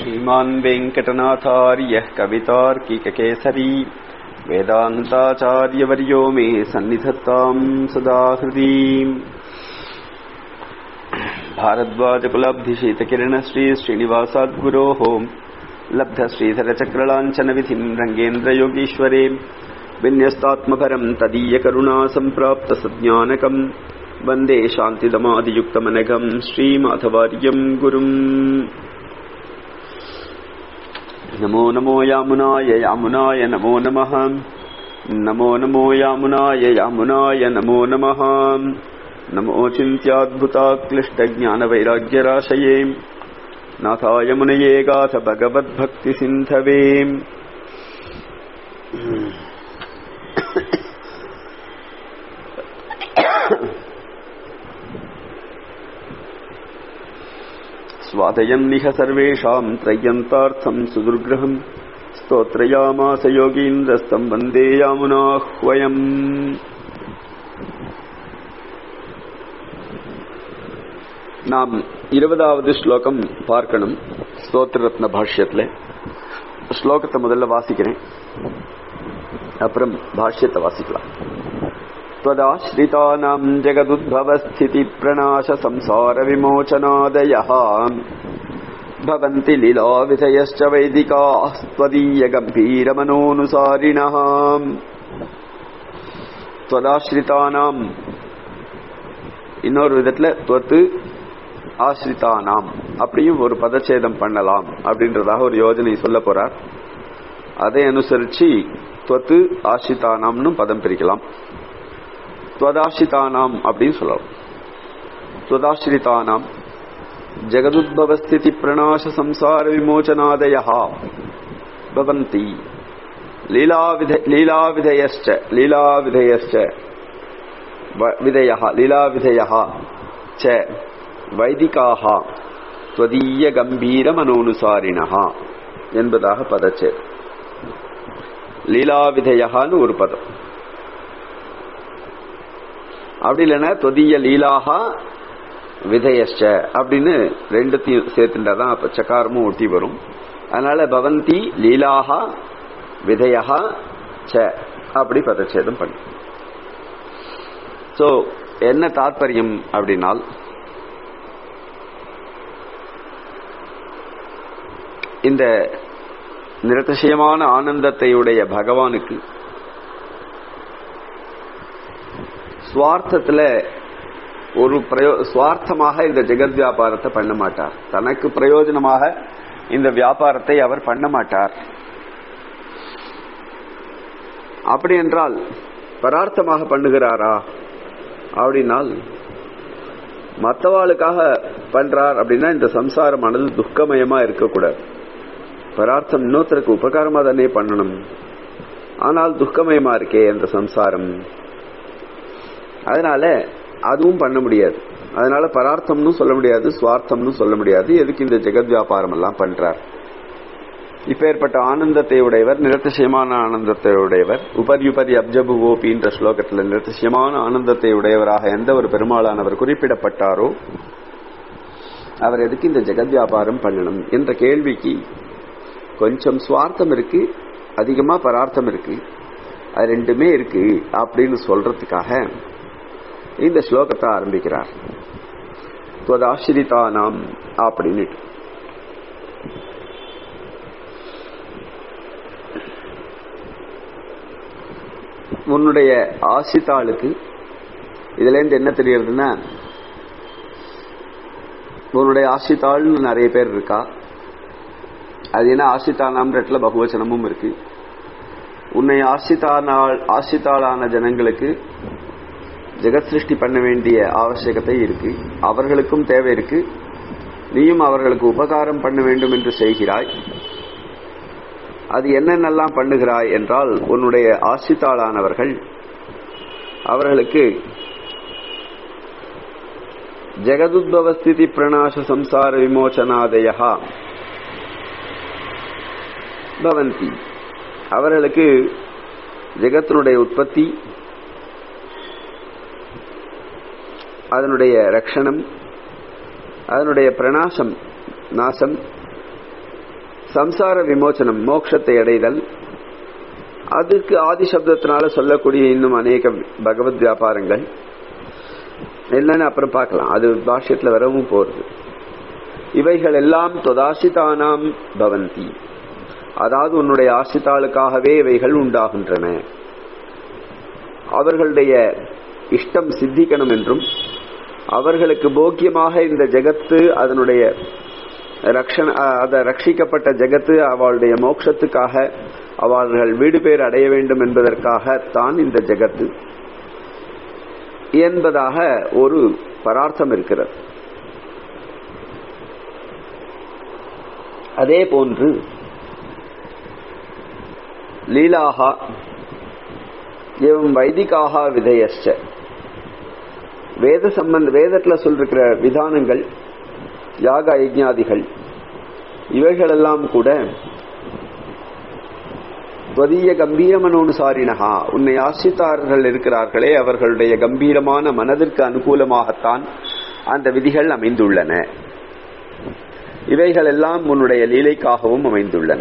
श्रीमान् वेङ्कटनाथार्यः कवितार्किककेसरी वेदान्ताचार्यवर्यो मे सन्निधत्ताम् सदा हृदि भारद्वाजकुलब्धिशीतकिरणश्री श्रीनिवासाद्गुरोः लब्धश्रीधरचक्रलाञ्छनविधिम् रङ्गेन्द्रयोगीश्वरे विन्यस्तात्मपरम् तदीयकरुणा सम्प्राप्तसज्ञानकम् वन्दे शान्तिदमादियुक्तमनघम् श्रीमाधवार्यम् गुरुम् नमो नमो यामुनाय यामुनाय नमो नमः नमो नमो यामुनाय यामुनाय नमो नमः नमो चिन्त्याद्भुताक्लिष्टज्ञानवैराग्यराशये नाथाय मुनये गाथ भगवद्भक्तिसिन्धवे स्वादयन्निह सर्वेषाम् त्रय्यन्तार्थम् सुदुर्ग्रहम् स्तोत्रयामास योगीन्द्रस्तम् वन्दे यामुनाह्वयम् நாம் இருபதாவது ஸ்லோகம் பார்க்கணும் ஸ்தோத்திர ரத்ன பாஷ்யத்துல ஸ்லோகத்தை முதல்ல வாசிக்கிறேன் அப்புறம் பாஷ்யத்தை வாசிக்கலாம் त्वदाश्रितानाम् जगदुद्भवस्थितिप्रणाशसंसारविमोचनादयः भवन्ति लीलाविधयश्च वैदिकाः त्वदीयगम्भीरमनोऽनुसारिणः त्वदाश्रितानाम् இன்னொரு விதத்துல தொத்து ஆசிரிதானாம் அப்படியும் ஒரு பதச்சேதம் பண்ணலாம் அப்படின்றதாக ஒரு யோஜனை சொல்ல போறார் அதை அனுசரிச்சு தொத்து ஆசிரிதானாம்னு பதம் பிரிக்கலாம் துவதாசிரிதானாம் அப்படின்னு சொல்லலாம் துவதாசிரிதானாம் ஜெகதுத்பவஸ்திதி பிரணாச சம்சார விமோச்சனாதயா பவந்தி லீலாவிதயश्च லீலாவிதயश्च விதயः லீலாவிதயः च வைதிகாः त्वदीय கம்பீர மனோனுசாரிணः என்பதாக பதச்சே லீலாவிதயகான்னு ஒரு பதம் அப்படி இல்லைன்னா தொதிய லீலாகா விதயஷ்ட அப்படின்னு ரெண்டுத்தையும் சேர்த்துட்டாதான் அப்ப சக்காரமும் ஒட்டி வரும் அதனால பவந்தி லீலாகா விதயா ச அப்படி பதச்சேதம் பண்ணு சோ என்ன தாற்பயம் அப்படின்னால் இந்த நிரதிசயமான ஆனந்தத்தையுடைய பகவானுக்கு சுவார்த்தத்துல ஒரு பிரயோ சுவார்த்தமாக இந்த ஜெகத் வியாபாரத்தை பண்ண மாட்டார் தனக்கு பிரயோஜனமாக இந்த வியாபாரத்தை அவர் பண்ண மாட்டார் அப்படி என்றால் பரார்த்தமாக பண்ணுகிறாரா அப்படின்னால் மற்றவாளுக்காக பண்றார் அப்படின்னா இந்த சம்சாரமானது துக்கமயமா இருக்கக்கூடாது பரார்த்தம் இன்னொருத்தருக்கு உபகாரமா தானே பண்ணணும் ஆனால் துக்கமயமா இருக்கே அந்த சம்சாரம் அதனால அதுவும் பண்ண முடியாது அதனால பரார்த்தம்னு சொல்ல முடியாது சுவார்த்தம்னு சொல்ல முடியாது எதுக்கு இந்த ஜெகத் வியாபாரம் எல்லாம் பண்றார் இப்பேற்பட்ட ஆனந்தத்தை உடையவர் நிரத்திசயமான ஆனந்தத்தை உடையவர் உபரி உபரி அப்ஜபு ஓபின்ற ஸ்லோகத்தில் நிரத்திசயமான ஆனந்தத்தை உடையவராக எந்த ஒரு பெருமாளானவர் குறிப்பிடப்பட்டாரோ அவர் எதுக்கு இந்த ஜெகத் வியாபாரம் பண்ணணும் என்ற கேள்விக்கு கொஞ்சம் சுவார்த்தம் இருக்கு அதிகமா பரார்த்தம் இருக்கு அது ரெண்டுமே இருக்கு அப்படின்னு சொல்றதுக்காக இந்த ஸ்லோகத்தை ஆரம்பிக்கிறார் துவதாசிரிதானாம் அப்படின்னு உன்னுடைய ஆசித்தாளுக்கு இதுல இருந்து என்ன தெரியறதுன்னா உன்னுடைய ஆசித்தாள்னு நிறைய பேர் இருக்கா அது என்ன ஆசித்தானாம்ன்றதுல பகுவச்சனமும் இருக்கு உன்னை ஆசித்தானால் ஆசித்தாளான ஜனங்களுக்கு ஜெகத் சிருஷ்டி பண்ண வேண்டிய ஆவசியகத்தை இருக்கு அவர்களுக்கும் தேவை இருக்கு நீயும் அவர்களுக்கு உபகாரம் பண்ண வேண்டும் என்று செய்கிறாய் அது என்னென்னலாம் பண்ணுகிறாய் என்றால் உன்னுடைய ஆசித்தாளானவர்கள் அவர்களுக்கு ஜெகதுத்பவஸ்திதி பிரணாச சம்சார விமோச்சனாதயா பவந்தி அவர்களுக்கு ஜெகத்தினுடைய உற்பத்தி அதனுடைய ரட்சணம் அதனுடைய பிரணாசம் நாசம் சம்சார விமோச்சனம் மோட்சத்தை அடைதல் அதுக்கு ஆதி சப்தத்தினால சொல்லக்கூடிய இன்னும் அநேக பகவத் வியாபாரங்கள் என்னன்னு அப்புறம் பார்க்கலாம் அது பாஷ்யத்துல வரவும் போறது இவைகள் எல்லாம் தொதாசிதானாம் பவந்தி அதாவது உன்னுடைய ஆசித்தாளுக்காகவே இவைகள் உண்டாகின்றன அவர்களுடைய இஷ்டம் சித்திக்கணும் என்றும் அவர்களுக்கு போக்கியமாக இந்த ஜெகத்து அதனுடைய ரக்ஷண அத ரட்சிக்கப்பட்ட ஜெகத்து அவளுடைய மோட்சத்துக்காக அவர்கள் வீடு பேர் அடைய வேண்டும் என்பதற்காகத்தான் இந்த ஜெகத்து என்பதாக ஒரு பரார்த்தம் இருக்கிறது அதே போன்று லீலாகா எவம் வைதிகாகா விதயச்ச வேத சம்பந்த வேதத்துல சொல்லிருக்கிற விதானங்கள் யாக யஜ்ஞாதிகள் இவைகளெல்லாம் கூட துவதீய கம்பீரமனோனுசாரினகா உன்னை ஆசித்தார்கள் இருக்கிறார்களே அவர்களுடைய கம்பீரமான மனதிற்கு அனுகூலமாகத்தான் அந்த விதிகள் அமைந்துள்ளன இவைகள் எல்லாம் உன்னுடைய லீலைக்காகவும் அமைந்துள்ளன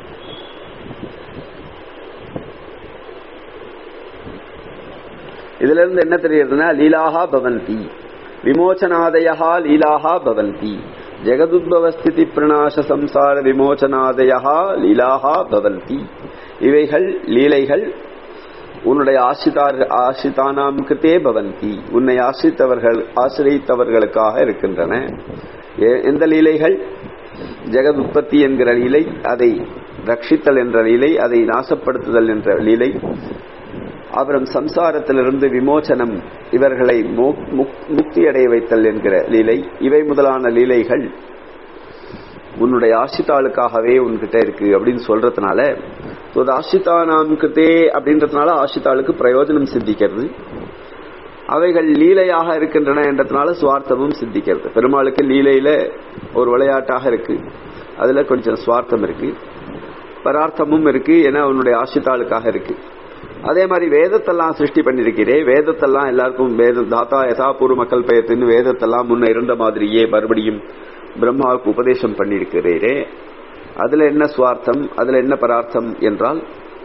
இதுல இருந்து என்ன தெரியுதுன்னா லீலாகா பவந்தி விமோச்சனாதயா லீலாகா பவந்தி ஜெகதுத்பவஸ்திதி பிரணாச சம்சார விமோச்சனாதயா லீலாகா பவந்தி இவைகள் லீலைகள் உன்னுடைய ஆசிதார் ஆசிதானாம் கிருத்தே பவந்தி உன்னை ஆசித்தவர்கள் ஆசிரியத்தவர்களுக்காக இருக்கின்றன எந்த லீலைகள் ஜெகத் உற்பத்தி என்கிற லீலை அதை ரட்சித்தல் என்ற லீலை அதை நாசப்படுத்துதல் என்ற லீலை அப்புறம் சம்சாரத்திலிருந்து விமோச்சனம் இவர்களை முக்தி அடைய வைத்தல் என்கிற லீலை இவை முதலான லீலைகள் உன்னுடைய ஆசித்தாளுக்காகவே உன்கிட்ட இருக்கு அப்படின்னு சொல்றதுனால ஆசித்தானாம் கிட்டே அப்படின்றதுனால ஆசித்தாளுக்கு பிரயோஜனம் சித்திக்கிறது அவைகள் லீலையாக இருக்கின்றன என்றதுனால சுவார்த்தமும் சித்திக்கிறது பெருமாளுக்கு லீலையில ஒரு விளையாட்டாக இருக்கு அதுல கொஞ்சம் சுவார்த்தம் இருக்கு பரார்த்தமும் இருக்கு ஏன்னா உன்னுடைய ஆசித்தாளுக்காக இருக்கு அதே மாதிரி வேதத்தெல்லாம் சிருஷ்டி பண்ணிருக்கிறே வேதத்தெல்லாம் எல்லாருக்கும் வேத தாத்தா யசா பூர்வ மக்கள் பெயர்த்துன்னு வேதத்தெல்லாம் முன்ன இருந்த மாதிரியே மறுபடியும் பிரம்மாவுக்கு உபதேசம் பண்ணிருக்கிறீரே அதுல என்ன சுவார்த்தம் அதுல என்ன பரார்த்தம் என்றால்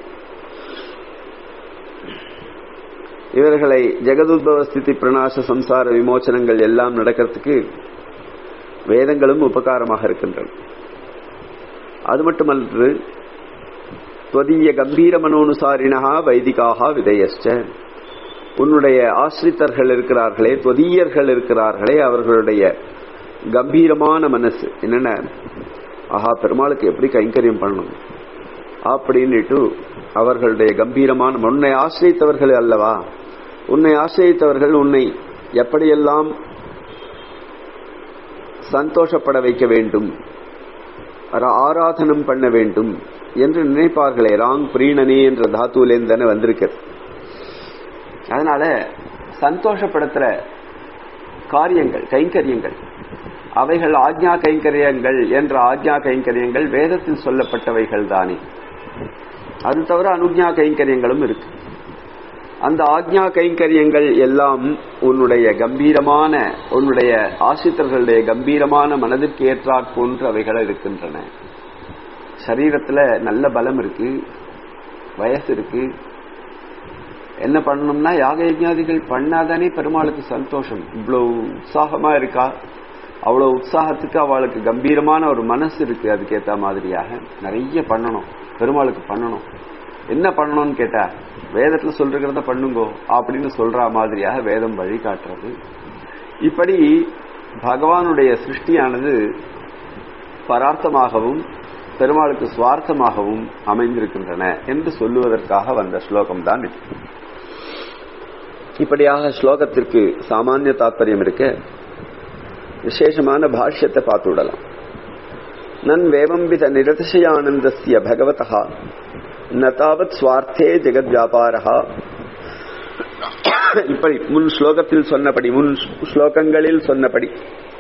இவர்களை ஜெகதுத்பவ ஸ்திதி பிரணாச சம்சார விமோச்சனங்கள் எல்லாம் நடக்கிறதுக்கு வேதங்களும் உபகாரமாக இருக்கின்றன அது மட்டுமன்று துவதீய கம்பீர மனோனுசாரினகா வைதிகாக விதயஸ்ட உன்னுடைய ஆசிரித்தர்கள் இருக்கிறார்களே துவதீயர்கள் இருக்கிறார்களே அவர்களுடைய கம்பீரமான மனசு என்னென்ன ஆஹா பெருமாளுக்கு எப்படி கைங்கரியம் பண்ணணும் அப்படின்னுட்டு அவர்களுடைய கம்பீரமான உன்னை ஆசிரியத்தவர்கள் அல்லவா உன்னை ஆசிரியத்தவர்கள் உன்னை எப்படியெல்லாம் சந்தோஷப்பட வைக்க வேண்டும் ஆராதனம் பண்ண வேண்டும் என்று நினைப்பார்களே ராங் பிரீணனே என்ற தாத்துலேருந்து தானே வந்திருக்கிறது அதனால சந்தோஷப்படுத்துற காரியங்கள் கைங்கரியங்கள் அவைகள் ஆக்ஞா கைங்கரியங்கள் என்ற ஆக்ஞா கைங்கரியங்கள் வேதத்தில் சொல்லப்பட்டவைகள் தானே அது தவிர அனுஜ்ஞா கைங்கரியங்களும் இருக்கு அந்த ஆக்ஞா கைங்கரியங்கள் எல்லாம் உன்னுடைய கம்பீரமான உன்னுடைய ஆசிரியர்களுடைய கம்பீரமான மனதிற்கு ஏற்றாற் போன்று அவைகள் இருக்கின்றன சரீரத்துல நல்ல பலம் இருக்கு வயசு இருக்கு என்ன பண்ணணும்னா யாக யஜ்ஞாதிகள் பண்ணாதானே பெருமாளுக்கு சந்தோஷம் இவ்வளவு உற்சாகமா இருக்கா அவ்வளவு உற்சாகத்துக்கு அவளுக்கு கம்பீரமான ஒரு மனசு இருக்கு அதுக்கேத்த மாதிரியாக நிறைய பண்ணணும் பெருமாளுக்கு பண்ணணும் என்ன பண்ணணும்னு கேட்டா வேதத்துல சொல்றத பண்ணுங்கோ அப்படின்னு சொல்ற மாதிரியாக வேதம் வழிகாட்டுறது இப்படி பகவானுடைய சிருஷ்டியானது பரார்த்தமாகவும் பெருமாளுக்கு சுவார்த்தமாகவும் அமைந்திருக்கின்றன என்று சொல்லுவதற்காக வந்த ஸ்லோகம் தான் இது இப்படியாக ஸ்லோகத்திற்கு சாமானிய தாற்பயம் இருக்க விசேஷமான பாஷ்யத்தை பார்த்து விடலாம் நன் வேவம்பித நிரதிசயானந்தஸ்ய பகவதா நதாவத் சுவார்த்தே ஜெகத் வியாபாரா இப்படி முன் ஸ்லோகத்தில் சொன்னபடி முன் ஸ்லோகங்களில் சொன்னபடி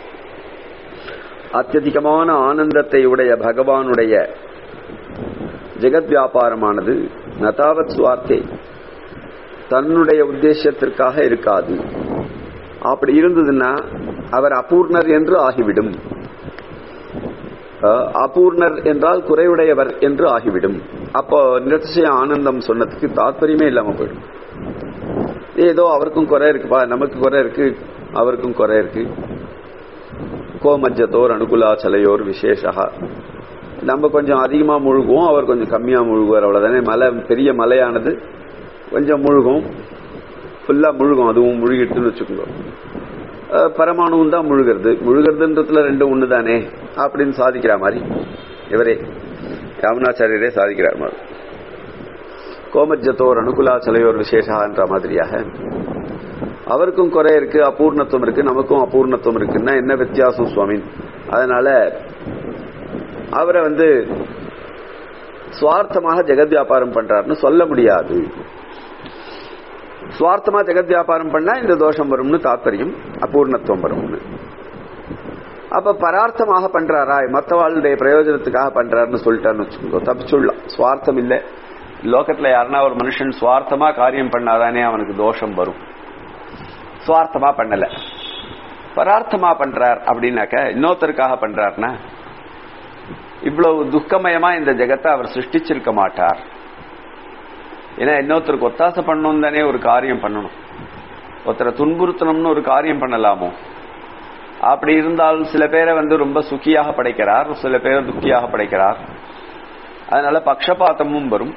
அத்தியதிகமான ஆனந்தத்தை உடைய பகவானுடைய ஜெகத் வியாபாரமானது நதாவத் சுவார்த்தே தன்னுடைய உத்தேசத்திற்காக இருக்காது அப்படி இருந்ததுன்னா அவர் அபூர்ணர் என்று ஆகிவிடும் அபூர்ணர் என்றால் குறைவுடையவர் என்று ஆகிவிடும் அப்போ நிரதிசய ஆனந்தம் சொன்னதுக்கு தாத்பரியமே இல்லாம போயிடும் ஏதோ அவருக்கும் குறை இருக்குப்பா நமக்கு குறை இருக்கு அவருக்கும் குறை இருக்கு கோமஜத்தோர் அனுகுலாச்சலையோர் விசேஷா நம்ம கொஞ்சம் அதிகமா முழுகுவோம் அவர் கொஞ்சம் கம்மியா முழுகுவார் அவ்வளவுதானே மலை பெரிய மலையானது கொஞ்சம் முழுகும் ஃபுல்லா முழுகும் அதுவும் முழுகிட்டுன்னு வச்சுக்கோங்க பரமாணுவும் தான் முழுகிறது முழுகிறதுன்றதுல ரெண்டும் ஒண்ணு தானே அப்படின்னு சாதிக்கிற மாதிரி இவரே ராமனாச்சாரியரே சாதிக்கிறார் மாதிரி கோமஜத்தோர் அனுகுலாச்சலையோர் விசேஷான்ற மாதிரியாக அவருக்கும் குறை இருக்கு அபூர்ணத்துவம் இருக்கு நமக்கும் அபூர்ணத்துவம் இருக்குன்னா என்ன வித்தியாசம் சுவாமி அதனால அவரை வந்து சுவார்த்தமாக ஜெகத் வியாபாரம் பண்றாருன்னு சொல்ல முடியாது சுவார்த்தமா ஜெகத் வியாபாரம் பண்ணா இந்த தோஷம் வரும்னு தாத்பரியம் அபூர்ணத்துவம் வரும்னு அப்ப பரார்த்தமாக பண்றாரா மத்தவாளுடைய பிரயோஜனத்துக்காக பண்றாருன்னு சொல்லிட்டாருன்னு வச்சுக்கோங்க தப்பிச்சுடலாம் சுவார்த்தம் இல்ல லோகத்துல யாருன்னா ஒரு மனுஷன் சுவார்த்தமா காரியம் பண்ணாதானே அவனுக்கு தோஷம் வரும் சுவார்த்தமா பண்ணல பரார்த்தமா பண்றார் அப்படின்னாக்க இன்னொருத்தருக்காக பண்றார்னா இவ்வளவு துக்கமயமா இந்த ஜெகத்தை அவர் சிருஷ்டிச்சிருக்க மாட்டார் ஏன்னா இன்னொருத்தருக்கு ஒத்தாசை பண்ணணும் தானே ஒரு காரியம் பண்ணணும் ஒருத்தரை துன்புறுத்தணும்னு ஒரு காரியம் பண்ணலாமோ அப்படி இருந்தால் சில பேரை வந்து ரொம்ப சுக்கியாக படைக்கிறார் சில பேரை துக்கியாக படைக்கிறார் அதனால பக்ஷபாத்தமும் வரும்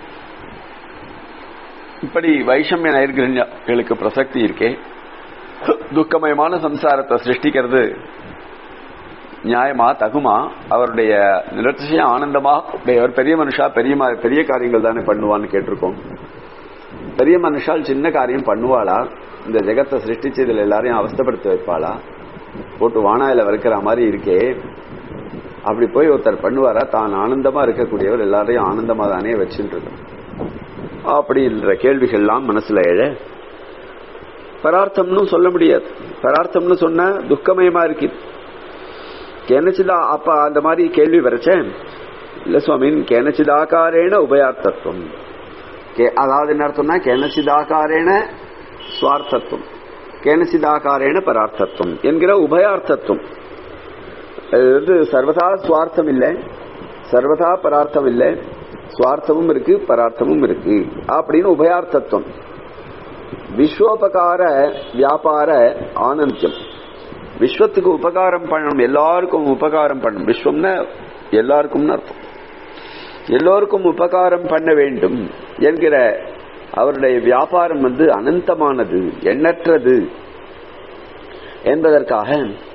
இப்படி வைஷமிய நைர்கல்யங்களுக்கு பிரசக்தி இருக்கே துக்கமயமான சம்சாரத்தை சிருஷ்டிக்கிறது நியாயமா தகுமா அவருடைய நிலத்திசைய ஆனந்தமா அவர் பெரிய மனுஷா பெரிய பெரிய காரியங்கள் தானே பண்ணுவான்னு கேட்டிருக்கோம் பெரிய மனுஷால் சின்ன காரியம் பண்ணுவாளா இந்த ஜெகத்தை சிருஷ்டிச்சு இதுல எல்லாரையும் அவஸ்தப்படுத்த வைப்பாளா போட்டு வானாயில வறுக்கிற மாதிரி இருக்கே அப்படி போய் ஒருத்தர் பண்ணுவாரா தான் ஆனந்தமா இருக்கக்கூடியவர் எல்லாரையும் ஆனந்தமா தானே வச்சுட்டு இருக்கோம் அப்படின்ற கேள்விகள்லாம் மனசுல எழ பரார்த்தம்னு சொல்ல முடியாது பரார்த்தம்னு சொன்ன துக்கமயமா இருக்கு கேனச்சிதா அப்ப அந்த மாதிரி கேள்வி வரைச்சேன் இல்ல சுவாமி கேனச்சிதாக்காரேன உபயார்த்தத்துவம் அதாவது என்ன அர்த்தம்னா கேனச்சிதாக்காரேன சுவார்த்தத்துவம் கேனச்சிதாக்காரேன பரார்த்தத்துவம் என்கிற உபயார்த்தத்துவம் இது சர்வதா சுவார்த்தம் இல்லை சர்வதா பரார்த்தம் இல்லை சுவார்த்தமும் இருக்கு பரார்த்தமும் இருக்கு அப்படின்னு உபயார்த்தத்துவம் விஸ்வோபகார வியாபார ஆனந்தியம் விஸ்வத்துக்கு உபகாரம் பண்ணணும் எல்லாருக்கும் உபகாரம் பண்ணணும் விஸ்வம்னா எல்லாருக்கும் அர்த்தம் எல்லோருக்கும் உபகாரம் பண்ண வேண்டும் என்கிற அவருடைய வியாபாரம் வந்து அனந்தமானது எண்ணற்றது என்பதற்காக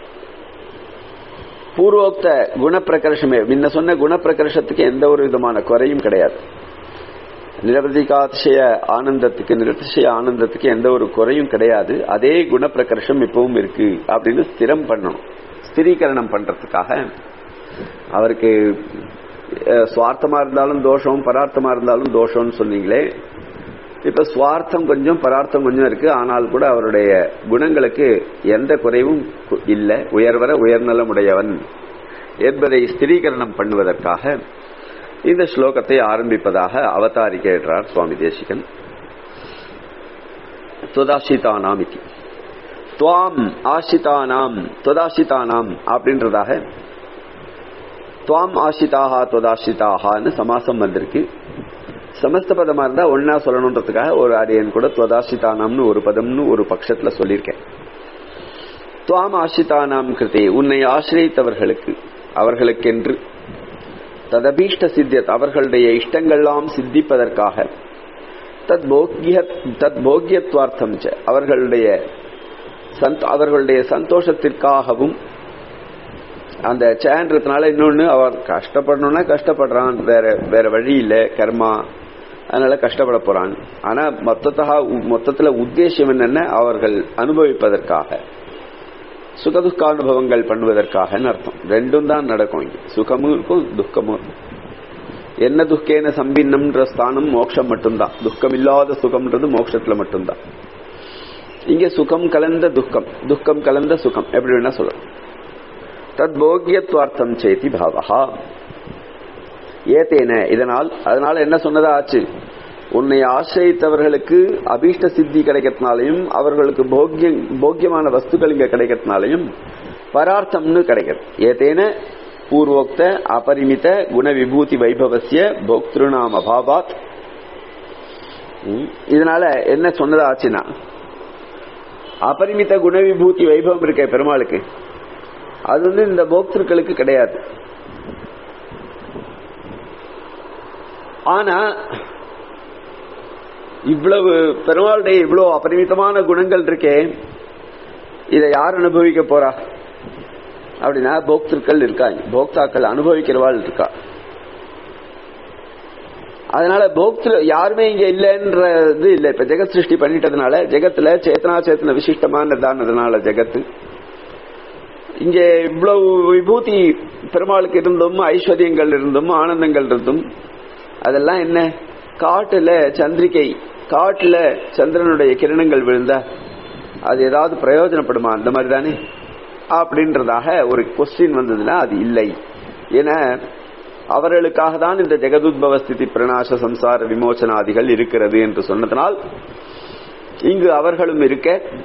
பூர்வோக்த குணப்பிரகர்ஷமே முன்ன சொன்ன குணப்பிரகர்ஷத்துக்கு எந்த ஒரு விதமான குறையும் கிடையாது நிரவதிகாதிசய ஆனந்தத்துக்கு நிரதிசய ஆனந்தத்துக்கு எந்த ஒரு குறையும் கிடையாது அதே குணப்பிரகர்ஷம் இப்பவும் இருக்கு அப்படின்னு ஸ்திரம் பண்ணணும் ஸ்திரீகரணம் பண்றதுக்காக அவருக்கு சுவார்த்தமா இருந்தாலும் தோஷம் பரார்த்தமா இருந்தாலும் தோஷம்னு சொன்னீங்களே இப்ப சுவார்த்தம் கொஞ்சம் பரார்த்தம் கொஞ்சம் இருக்கு ஆனால் கூட அவருடைய குணங்களுக்கு எந்த குறைவும் இல்லை உயர்வர உயர்நலமுடையவன் என்பதை ஸ்திரீகரணம் பண்ணுவதற்காக இந்த ஸ்லோகத்தை ஆரம்பிப்பதாக அவதாரிக்கிறார் சுவாமி தேசிகன் துவதாசிதானாம் இது துவாம் ஆசிதானாம் துவதாசிதானாம் அப்படின்றதாக துவாம் ஆசிதாகா துவதாசிதாகான்னு சமாசம் வந்திருக்கு சமஸ்த பதமா இருந்தா ஒன்னா சொல்லணுன்றதுக்காக ஒரு அடியன் கூட துவதாசிதானாம்னு ஒரு பதம்னு ஒரு பட்சத்துல சொல்லியிருக்கேன் துவாம் ஆசிதானாம் கிருத்தே உன்னை ஆசிரியத்தவர்களுக்கு அவர்களுக்கென்று ததபீஷ்ட சித்தியத் அவர்களுடைய இஷ்டங்கள்லாம் சித்திப்பதற்காக தத் போக்கிய தத் போக்கியத்வார்த்தம் அவர்களுடைய அவர்களுடைய சந்தோஷத்திற்காகவும் அந்த சேன்றதுனால இன்னொன்னு அவர் கஷ்டப்படணும்னா கஷ்டப்படுறான் வேற வேற வழி இல்ல கர்மா அதனால கஷ்டப்பட போறான் ஆனா மொத்தத்தா மொத்தத்துல உத்தேசம் என்னன்னா அவர்கள் அனுபவிப்பதற்காக சுகதுக்க அனுபவங்கள் பண்ணுவதற்காக அர்த்தம் ரெண்டும் தான் நடக்கும் இங்க சுகமும் இருக்கும் துக்கமும் இருக்கும் என்ன துக்கேன சம்பின்னம்ன்ற ஸ்தானம் மோட்சம் மட்டும்தான் துக்கம் இல்லாத சுகம்ன்றது மோட்சத்துல மட்டும்தான் இங்க சுகம் கலந்த துக்கம் துக்கம் கலந்த சுகம் எப்படி வேணா சொல்லலாம் தத் போக்கியத்வார்த்தம் சேதி பாவகா ஏத்தேன இதனால் அதனால என்ன சொன்னதா ஆச்சு உன்னை ஆசிரியத்தவர்களுக்கு அபீஷ்ட சித்தி கிடைக்கிறதுனாலையும் அவர்களுக்கு போக்கியம் போக்கியமான வஸ்துக்கள் இங்க கிடைக்கிறதுனாலையும் பரார்த்தம்னு கிடைக்கிறது ஏத்தேன பூர்வோக்த அபரிமித குண விபூதி வைபவசிய போக்திருநாம் அபாவாத் ம், இதனால என்ன சொன்னதா ஆச்சுன்னா அபரிமித குண விபூதி வைபவம் இருக்க பெருமாளுக்கு அது வந்து இந்த போக்திருக்களுக்கு கிடையாது ஆனா இவ்வளவு பெருமாளுடைய இவ்வளவு அபரிமிதமான குணங்கள் இருக்கே இதை யார் அனுபவிக்க போறா அப்படின்னா போக்திருக்கள் இருக்காங்க போக்தாக்கள் அனுபவிக்கிறவாள் இருக்கா அதனால போக்திரு யாருமே இங்க இல்லைன்றது இல்ல இப்ப ஜெகத் சிருஷ்டி பண்ணிட்டதுனால ஜெகத்துல சேத்தனா சேத்தன விசிஷ்டமானதானதுனால ஜெகத்து இங்க இவ்வளவு விபூதி பெருமாளுக்கு இருந்தும் ஐஸ்வர்யங்கள் இருந்தும் ஆனந்தங்கள் இருந்தும் அதெல்லாம் என்ன காட்டுல சந்திரிகை காட்டுல சந்திரனுடைய கிரணங்கள் விழுந்தா அது ஏதாவது பிரயோஜனப்படுமா அந்த மாதிரி தானே அப்படின்றதாக ஒரு கொஸ்டின் வந்ததுன்னா அது இல்லை ஏன்னா அவர்களுக்காக தான் இந்த ஜெகதுத்பவ ஸ்திதி பிரணாச சம்சார விமோசனாதிகள் இருக்கிறது என்று சொன்னதனால் இங்கு அவர்களும் இருக்க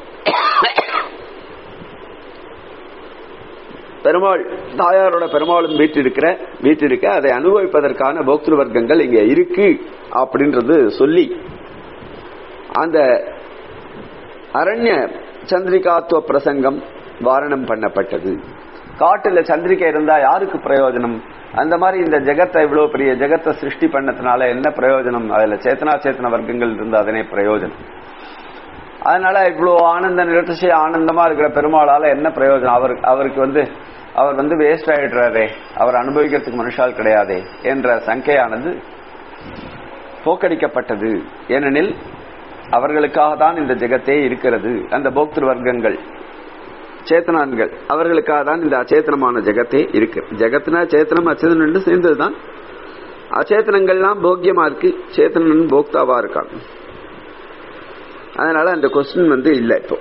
பெருமாள் தாயாரோட பெருமாளும் வீட்டிருக்கிற வீட்டிருக்க அதை அனுபவிப்பதற்கான போக்திரு வர்க்கங்கள் இங்க இருக்கு அப்படின்றது சொல்லி அந்த அரண்ய சந்திரிகாத்துவ பிரசங்கம் வாரணம் பண்ணப்பட்டது காட்டுல சந்திரிகை இருந்தா யாருக்கு பிரயோஜனம் அந்த மாதிரி இந்த ஜெகத்தை இவ்வளவு பெரிய ஜெகத்தை சிருஷ்டி பண்ணதுனால என்ன பிரயோஜனம் அதுல சேத்தனா சேத்தன வர்க்கங்கள் இருந்தா அதனே பிரயோஜனம் அதனால இவ்வளவு ஆனந்த நிரட்சிய ஆனந்தமா இருக்கிற பெருமாளால என்ன பிரயோஜனம் அவர் அவருக்கு வந்து அவர் வந்து வேஸ்ட் ஆயிடுறாரே அவர் அனுபவிக்கிறதுக்கு மனுஷால் கிடையாதே என்ற சங்கையானது போக்கடிக்கப்பட்டது ஏனெனில் அவர்களுக்காக தான் இந்த ஜெகத்தே இருக்கிறது அந்த போக்திரு வர்க்கங்கள் சேத்தனான்கள் அவர்களுக்காக தான் இந்த அச்சேத்தனமான ஜெகத்தே இருக்கு ஜெகத்னா சேத்தனம் அச்சேதனம் சேர்ந்ததுதான் அச்சேத்தனங்கள்லாம் போக்கியமா இருக்கு சேத்தனன் போக்தாவா இருக்காங்க அதனால அந்த கொஸ்டின் வந்து இல்லை இப்போ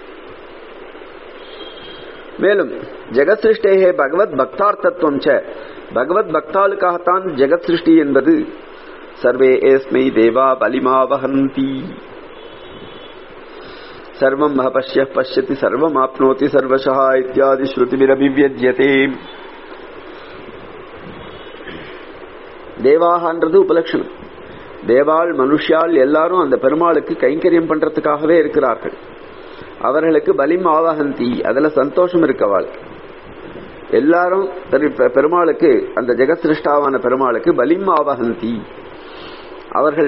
மேலும் ஜெகத் சிருஷ்டேகே பகவத் பக்தார்த்தத்துவம் ச பகவத் பக்தாளுக்காகத்தான் ஜெகத் சிருஷ்டி என்பது சர்வே ஏஸ்மை தேவா பலிமா வகந்தி சர்வம் மக பஷ்ய பஷ்யதி சர்வம் ஆப்னோதி சர்வசா இத்தியாதி ஸ்ருதிபிரபிவியஜ்யதே தேவாகன்றது உபலட்சணம் தேவாள் மனுஷியால் எல்லாரும் அந்த பெருமாளுக்கு கைங்கரியம் பண்றதுக்காகவே இருக்கிறார்கள் அவர்களுக்கு பலிம் ஆவகந்தி அதுல சந்தோஷம் இருக்கவாள் எல்லாரும் சரி, பெ- பெருமாளுக்கு அந்த ஜெகத் சிருஷ்டாவான பெருமாளுக்கு பலிம் ஆவகந்தி அவர்கள்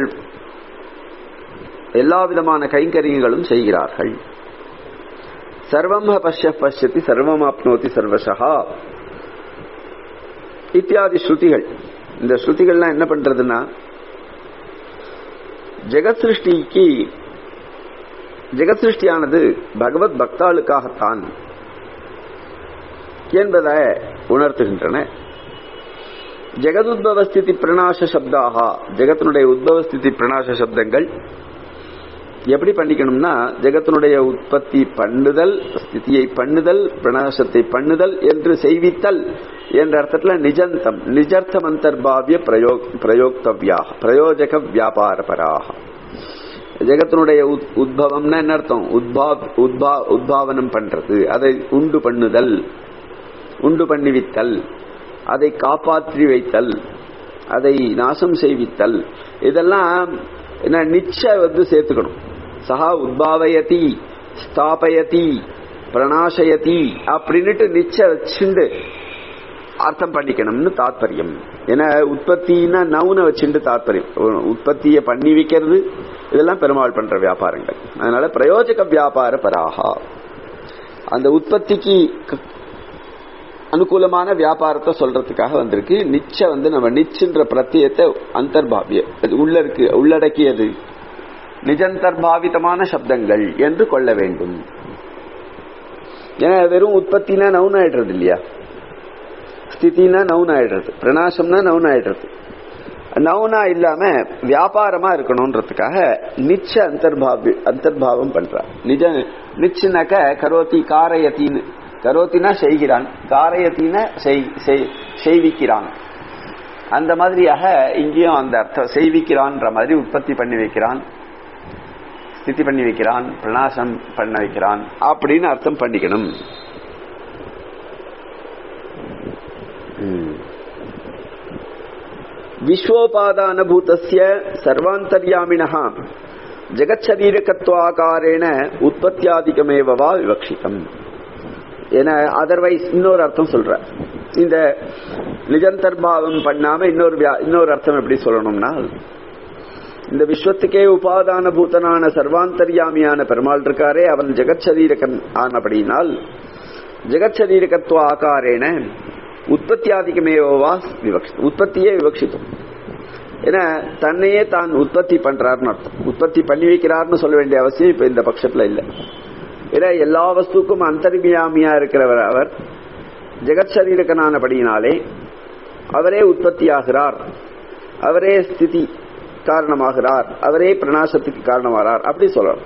எல்லா விதமான கைங்கரியங்களும் செய்கிறார்கள் சர்வம் பஷ்ய பஷ்யதி சர்வம் ஆப்னோதி சர்வசா இத்தியாதி ஸ்ருதிகள் இந்த ஸ்ருதிகள்லாம் என்ன பண்றதுன்னா ஜெகத் சிருஷ்டிக்கு ஜெகத் சிருஷ்டியானது பகவத் பக்தாளுக்காகத்தான் என்பதை உணர்த்துகின்றன ஜெகதுத்பவஸ்திதி பிரணாச சப்தாக ஜெகத்தினுடைய உத்பவஸ்திதி பிரணாச சப்தங்கள் எப்படி பண்ணிக்கணும்னா ஜெகத்தினுடைய உற்பத்தி பண்ணுதல் ஸ்திதியை பண்ணுதல் பிரணாசத்தை பண்ணுதல் என்று செய்வித்தல் என்ற அர்த்தத்துல நிஜந்தம் நிஜர்த்தம் அந்தர்பாவிய பிரயோக் பிரயோக்தவ்யாக பிரயோஜக வியாபாரபராக ஜெகத்தினுடைய உத்- உத்பவம்னா என்ன அர்த்தம் உத்பாவ் உத்பா உத்பாவனம் பண்றது அதை உண்டு பண்ணுதல் உண்டு பண்ணிவித்தல் அதை காப்பாற்றி வைத்தல் அதை நாசம் செய்வித்தல் இதெல்லாம் என்ன நிச்ச வந்து சேர்த்துக்கணும் சஹா உத்பாவயதி ஸ்தாபயதி பிரணாசயதி அப்படின்னுட்டு நிச்ச வச்சுண்டு அர்த்தம் பண்ணிக்கணும்னு தாத்பரியம் ஏன்னா உற்பத்தின்னா நவுன வச்சுட்டு தாத்பரியம் ஒரு உற்பத்தியை பண்ணி வைக்கிறது இதெல்லாம் பெருமாள் பண்ற வியாபாரங்கள் அதனால பிரயோஜக வியாபார பராகா அந்த உற்பத்திக்கு க- அனுகூலமான வியாபாரத்தை சொல்றதுக்காக வந்திருக்கு நிச்ச வந்து நம்ம நிச்சுன்ற பிரத்தியத்தை அந்தர்பாவிய அது உள்ள இருக்கு உள்ளடக்கியது நிஜந்தர்பாவிதமான சப்தங்கள் என்று கொள்ள வேண்டும் ஏன்னா வெறும் உற்பத்தினா நவுன் ஆயிடுறது இல்லையா ஸ்திதினா நவுன் ஆயிடுறது பிரணாசம்னா நவுன் ஆயிடுறது நவுனா இல்லாம வியாபாரமா இருக்கணும்ன்றதுக்காக நிச்ச அந்தர்பாவி அந்தர்பாவம் பண்றார் நிஜ நிச்சுனாக்க கரோதி காரயத்தின்னு கரோத்தினா செய்கிறான் காரயத்தின செய்- செய்- செய்விக்கிறான் அந்த மாதிரியாக இங்கேயும் அந்த அர்த்தம் செய்விக்கிறான்ற மாதிரி உற்பத்தி பண்ணி வைக்கிறான் ஸ்திதி பண்ணி வைக்கிறான் பிரணாசம் பண்ண வைக்கிறான் அப்படின்னு அர்த்தம் பண்ணிக்கணும் ம். விஸ்வோபாதானபூதஸ்ய சர்வாந்தர்யாமினः ஜெகச்சரீரகத்வாகாரேண உற்பத்தியாதிகமேவா விவக்ஷிதம் என அதர்வைஸ் இன்னொரு அர்த்தம் சொல்ற இந்த நிஜந்தர்பாவம் பண்ணாம இன்னொரு வியா- இன்னொரு அர்த்தம் எப்படி சொல்லணும்னா இந்த விஸ்வத்துக்கே உபாதான பூதனான சர்வாந்தர்யாமியான பெருமாள் இருக்காரே அவன் ஜெகச்சரீரகன் ஆனபடியினால் ஜெகச்சரீரகத்துவ ஆகாரேன உற்பத்தியாதிகமேவா விவக்ஷ உற்பத்தியே விவக்ஷித்தம் ஏன்னா தன்னையே தான் உற்பத்தி பண்றாருன்னு அர்த்தம் உற்பத்தி பண்ணி வைக்கிறார்னு சொல்ல வேண்டிய அவசியம் இப்ப இந்த பட்சத்துல இல்ல ஏன்னா எல்லா வஸ்துக்கும் அந்தர்மியாமியா இருக்கிறவர் அவர் ஜெகச்சரீரகனானபடியினாலே அவரே உற்பத்தியாகிறார் அவரே ஸ்திதி காரணமாகிறார் அவரே பிரணாசத்துக்கு காரணமாகிறார் அப்படி சொல்லலாம்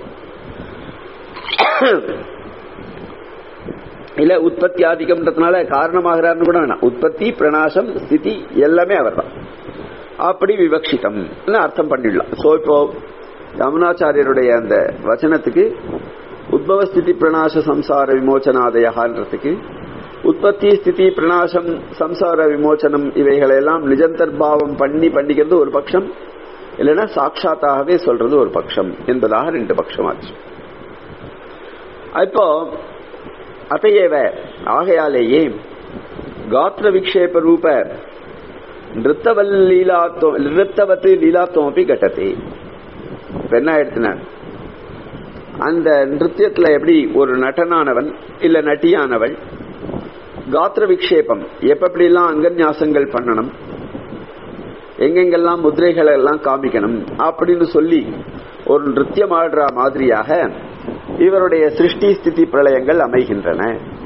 இல்ல உற்பத்தி ஆதிக்கம்ன்றதுனால காரணமாகிறார்னு கூட வேணாம் உற்பத்தி பிரணாசம் ஸ்திதி எல்லாமே அவர்தான் அப்படி விவக்ஷிதம் அர்த்தம் பண்ணிடலாம் சோ இப்போ யமுனாச்சாரியருடைய அந்த வச்சனத்துக்கு உத்பவ ஸ்திதி பிரணாச சம்சார விமோச்சனாதயன்றதுக்கு உற்பத்தி ஸ்திதி பிரணாசம் சம்சார விமோச்சனம் இவைகளெல்லாம் நிஜந்தர்பாவம் பண்ணி பண்ணிக்கிறது ஒரு பட்சம் இல்லைன்னா சாட்சாத்தாகவே சொல்றது ஒரு பட்சம் என்பதாக ரெண்டு பட்சமாச்சு இப்போ அத்தையேவ ஆகையாலேயே காத்திர விக்ஷேப ரூப நிறுத்தவல் லீலாத்துவம் நிறுத்தவத்து லீலாத்துவம் அப்படி கட்டத்தை இப்ப என்ன ஆயிடுச்சுன்னா அந்த நிருத்தியத்துல எப்படி ஒரு நடனானவன் இல்ல நட்டியானவள் காத்திர விக்ஷேபம் எப்படிலாம் அங்கன்யாசங்கள் பண்ணணும் எங்கெங்கெல்லாம் முதிரைகளை எல்லாம் காமிக்கணும் அப்படின்னு சொல்லி ஒரு நிருத்தியம் ஆடுற மாதிரியாக இவருடைய சிருஷ்டி ஸ்திதி பிரளயங்கள் அமைகின்றன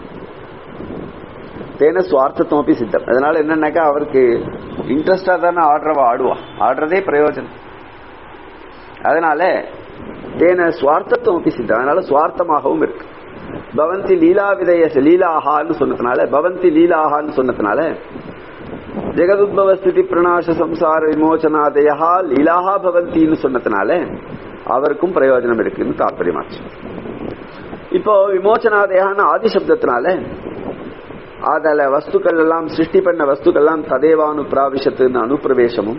தேன சுவார்த்தத்துவப்பி சித்தம் அதனால என்னன்னாக்கா அவருக்கு இன்ட்ரெஸ்டா தானே ஆடுறவ ஆடுவா ஆடுறதே பிரயோஜனம் அதனால தேன சுவார்த்தத்துவப்பி சித்தம் அதனால சுவார்த்தமாகவும் இருக்கு பவந்தி லீலா விதய லீலாஹான்னு சொன்னதுனால பவந்தி லீலாஹான்னு சொன்னதுனால ஜெகதுத்பவ ஸ்திதி பிரணாச சம்சார விமோச்சனாதயா லீலாஹா பவந்தின்னு சொன்னதுனால அவருக்கும் பிரயோஜனம் இருக்குன்னு தாற்பயமாச்சு இப்போ விமோச்சனாதயான்னு ஆதி சப்தத்தினால அதுல வஸ்துக்கள் எல்லாம் சிருஷ்டி பண்ண வஸ்துக்கள் எல்லாம் ததேவானு பிராவிஷத்துன்னு அனுப்பிரவேசமும்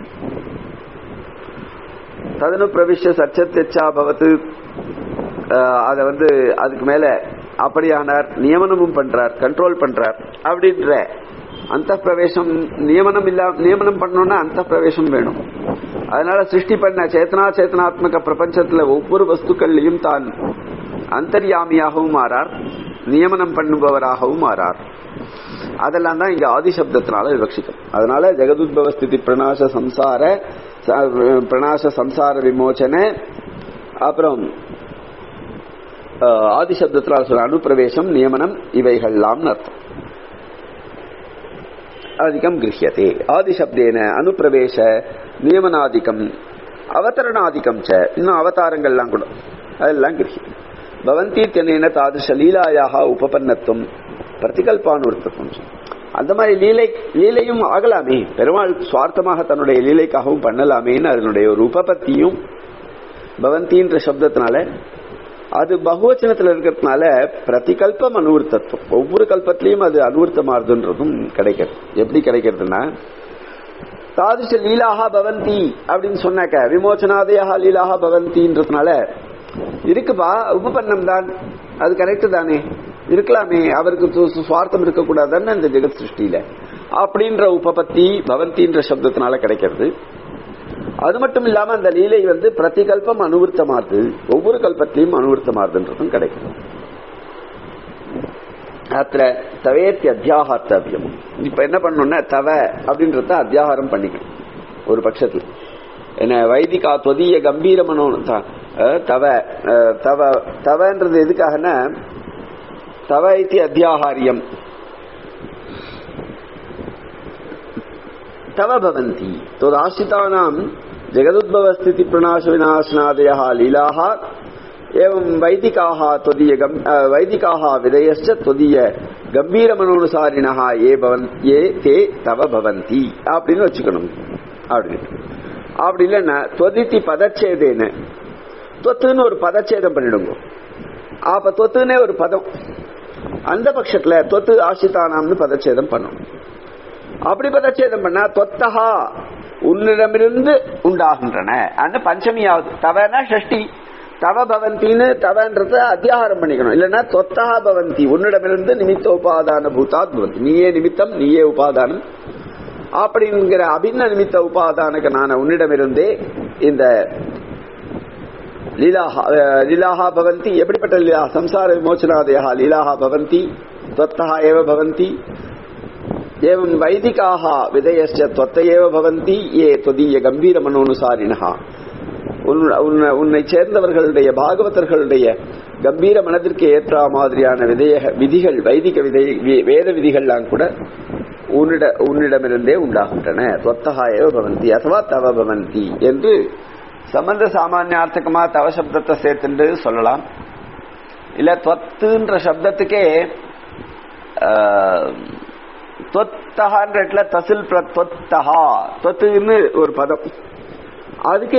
ததனு பிரவிஷ சச்சத்தெச்சா பவத்து அத வந்து அதுக்கு மேல அப்படியானார் நியமனமும் பண்றார் கண்ட்ரோல் பண்றார் அப்படின்ற அந்த பிரவேசம் நியமனம் இல்ல நியமனம் பண்ணணும்னா அந்த பிரவேசம் வேணும் அதனால சிருஷ்டி பண்ண சேத்தனா சேத்தனாத்மக பிரபஞ்சத்துல ஒவ்வொரு வஸ்துக்கள்லையும் தான் அந்தர்யாமியாகவும் மாறார் நியமனம் பண்ணுபவராகவும் மாறார் அதெல்லாம் தான் இங்க ஆதி சப்தத்தினால விவக்ஷிக்கும் அதனால ஜெகதுத்பவ ஸ்திதி பிரணாச சம்சார பிரணாச சம்சார விமோச்சன அப்புறம் ஆதி சப்தத்தினால் சொல்ற அனுப்பிரவேசம் நியமனம் இவைகள்லாம் அர்த்தம் அதிகம் கிரகியதே ஆதிசப்தேன அனுப்பிரவேச நியமனாதிக்கம் அவதரணாதிக்கம் ச இன்னும் அவதாரங்கள்லாம் கூட அதெல்லாம் கிரகியம் பவந்தி தென்ன தாதிருஷ லீலாயாக உபபன்னத்துவம் பிரதிகல்பானுர்த்தம் அந்த மாதிரி லீலை லீலையும் ஆகலாமே பெருமாள் சுவார்த்தமாக தன்னுடைய லீலைக்காகவும் பண்ணலாமேன்னு அதனுடைய ஒரு உபபத்தியும் பவந்தின்ற சப்தத்தினால அது பகுவச்சனத்துல இருக்கிறதுனால பிரதிகல்பம் அனுவர்த்தத்துவம் ஒவ்வொரு கல்பத்திலையும் அது அனுவர்த்தமாறுதுன்றதும் கிடைக்கிறது எப்படி கிடைக்கிறதுனா தாதிஷ லீலாகா பவந்தி அப்படின்னு சொன்னாக்க விமோச்சனாதயாக லீலாகா பவந்தின்றதுனால இருக்குப்பா உபபன்னம் தான் அது கரெக்ட் தானே இருக்கலாமே அவருக்கு சுவார்த்தம் இருக்கக்கூடாதுன்னு இந்த ஜெகத் சிருஷ்டியில அப்படின்ற உபபத்தி பவந்தின்ற சப்தத்தினால கிடைக்கிறது அது மட்டும் இல்லாம அந்த லீலை வந்து பிரதிகல்பம் அனுவர்த்தமாது ஒவ்வொரு கல்பத்திலையும் அனுவர்த்தமாதுன்றதும் கிடைக்கும் அத்த தவேத்தி அத்தியாகார்த்தவியம் இப்ப என்ன பண்ணணும்னா தவ அப்படின்றத அத்தியாகாரம் பண்ணிக்கணும் ஒரு பட்சத்துல என்ன வைதிகா தொதிய கம்பீர மனோ தவ தவ தவன்றது எதுக்காகனா தவ இத்தி அத்தியாகாரியம் तव भवन्ति तदाश्रितानां जगदुद्भवस्थिति प्रणाशविनाशनादयः लीलाः एवं वैदिकाः त्वदीय वैदिकाः विधयश्च त्वदीय கம்பீரமனுசாரினஹ ஏ பவன் ஏ தே தவ பவந்தி அப்படின்னு வச்சுக்கணும் அப்படின்னு அப்படி இல்லைன்னா தொதித்தி பதச்சேதேன்னு தொத்துன்னு ஒரு பதச்சேதம் பண்ணிடுங்க அப்ப தொத்துனே ஒரு பதம் அந்த பட்சத்துல தொத்து ஆசிதானாம்னு பதச்சேதம் பண்ணணும் அப்படி பதச்சேதம் பண்ணா தொத்தகா உன்னிடமிருந்து உண்டாகின்றன அந்த பஞ்சமியாவது தவனா ஷஷ்டி தவ பவந்தின்னு தவன்றத அத்தியாகாரம் பண்ணிக்கணும் இல்லைன்னா தொத்தகா பவந்தி உன்னிடமிருந்து நிமித்த உபாதான பூதாத் பவந்தி நீயே நிமித்தம் நீயே உபாதானம் அப்படிங்கிற அபின்ன நிமித்த உபாதானக்கு நான் உன்னிடமிருந்தே இந்த லீலாஹா அஹ், லீலாஹா பவந்தி எப்படிப்பட்ட லீலா சம்சார விமோச்சனாதயா லீலாஹா பவந்தி त्वत्तः एव भवन्ति एवं वैदिकाः विधयश्च त्वत्त एव भवन्ति ये त्वदीय கம்பீரமனோனுசாரிணः உன்- உன்னை- உன்னை சேர்ந்தவர்களுடைய பாகவதர்களுடைய கம்பீர மனதிற்கு ஏற்ற மாதிரியான விதய விதிகள் வைதிக விதை வே- வேத விதிகள்லாம் கூட உன்னிட உன்னிடமிருந்தே உண்டாகின்றன தொத்தகா ஏவ பவந்தி அதுவா தவ பவந்தி என்று சம்பந்த சாமானியார்த்தகமா தவ சப்தத்தை சேர்த்துண்டு சொல்லலாம் இல்ல தொத்துன்ற சப்தத்துக்கே ஆஹ், தொத்தகான்ற இடத்துல தசில் பிர தொத்தகா தொத்துன்னு ஒரு பதம் அதுக்கு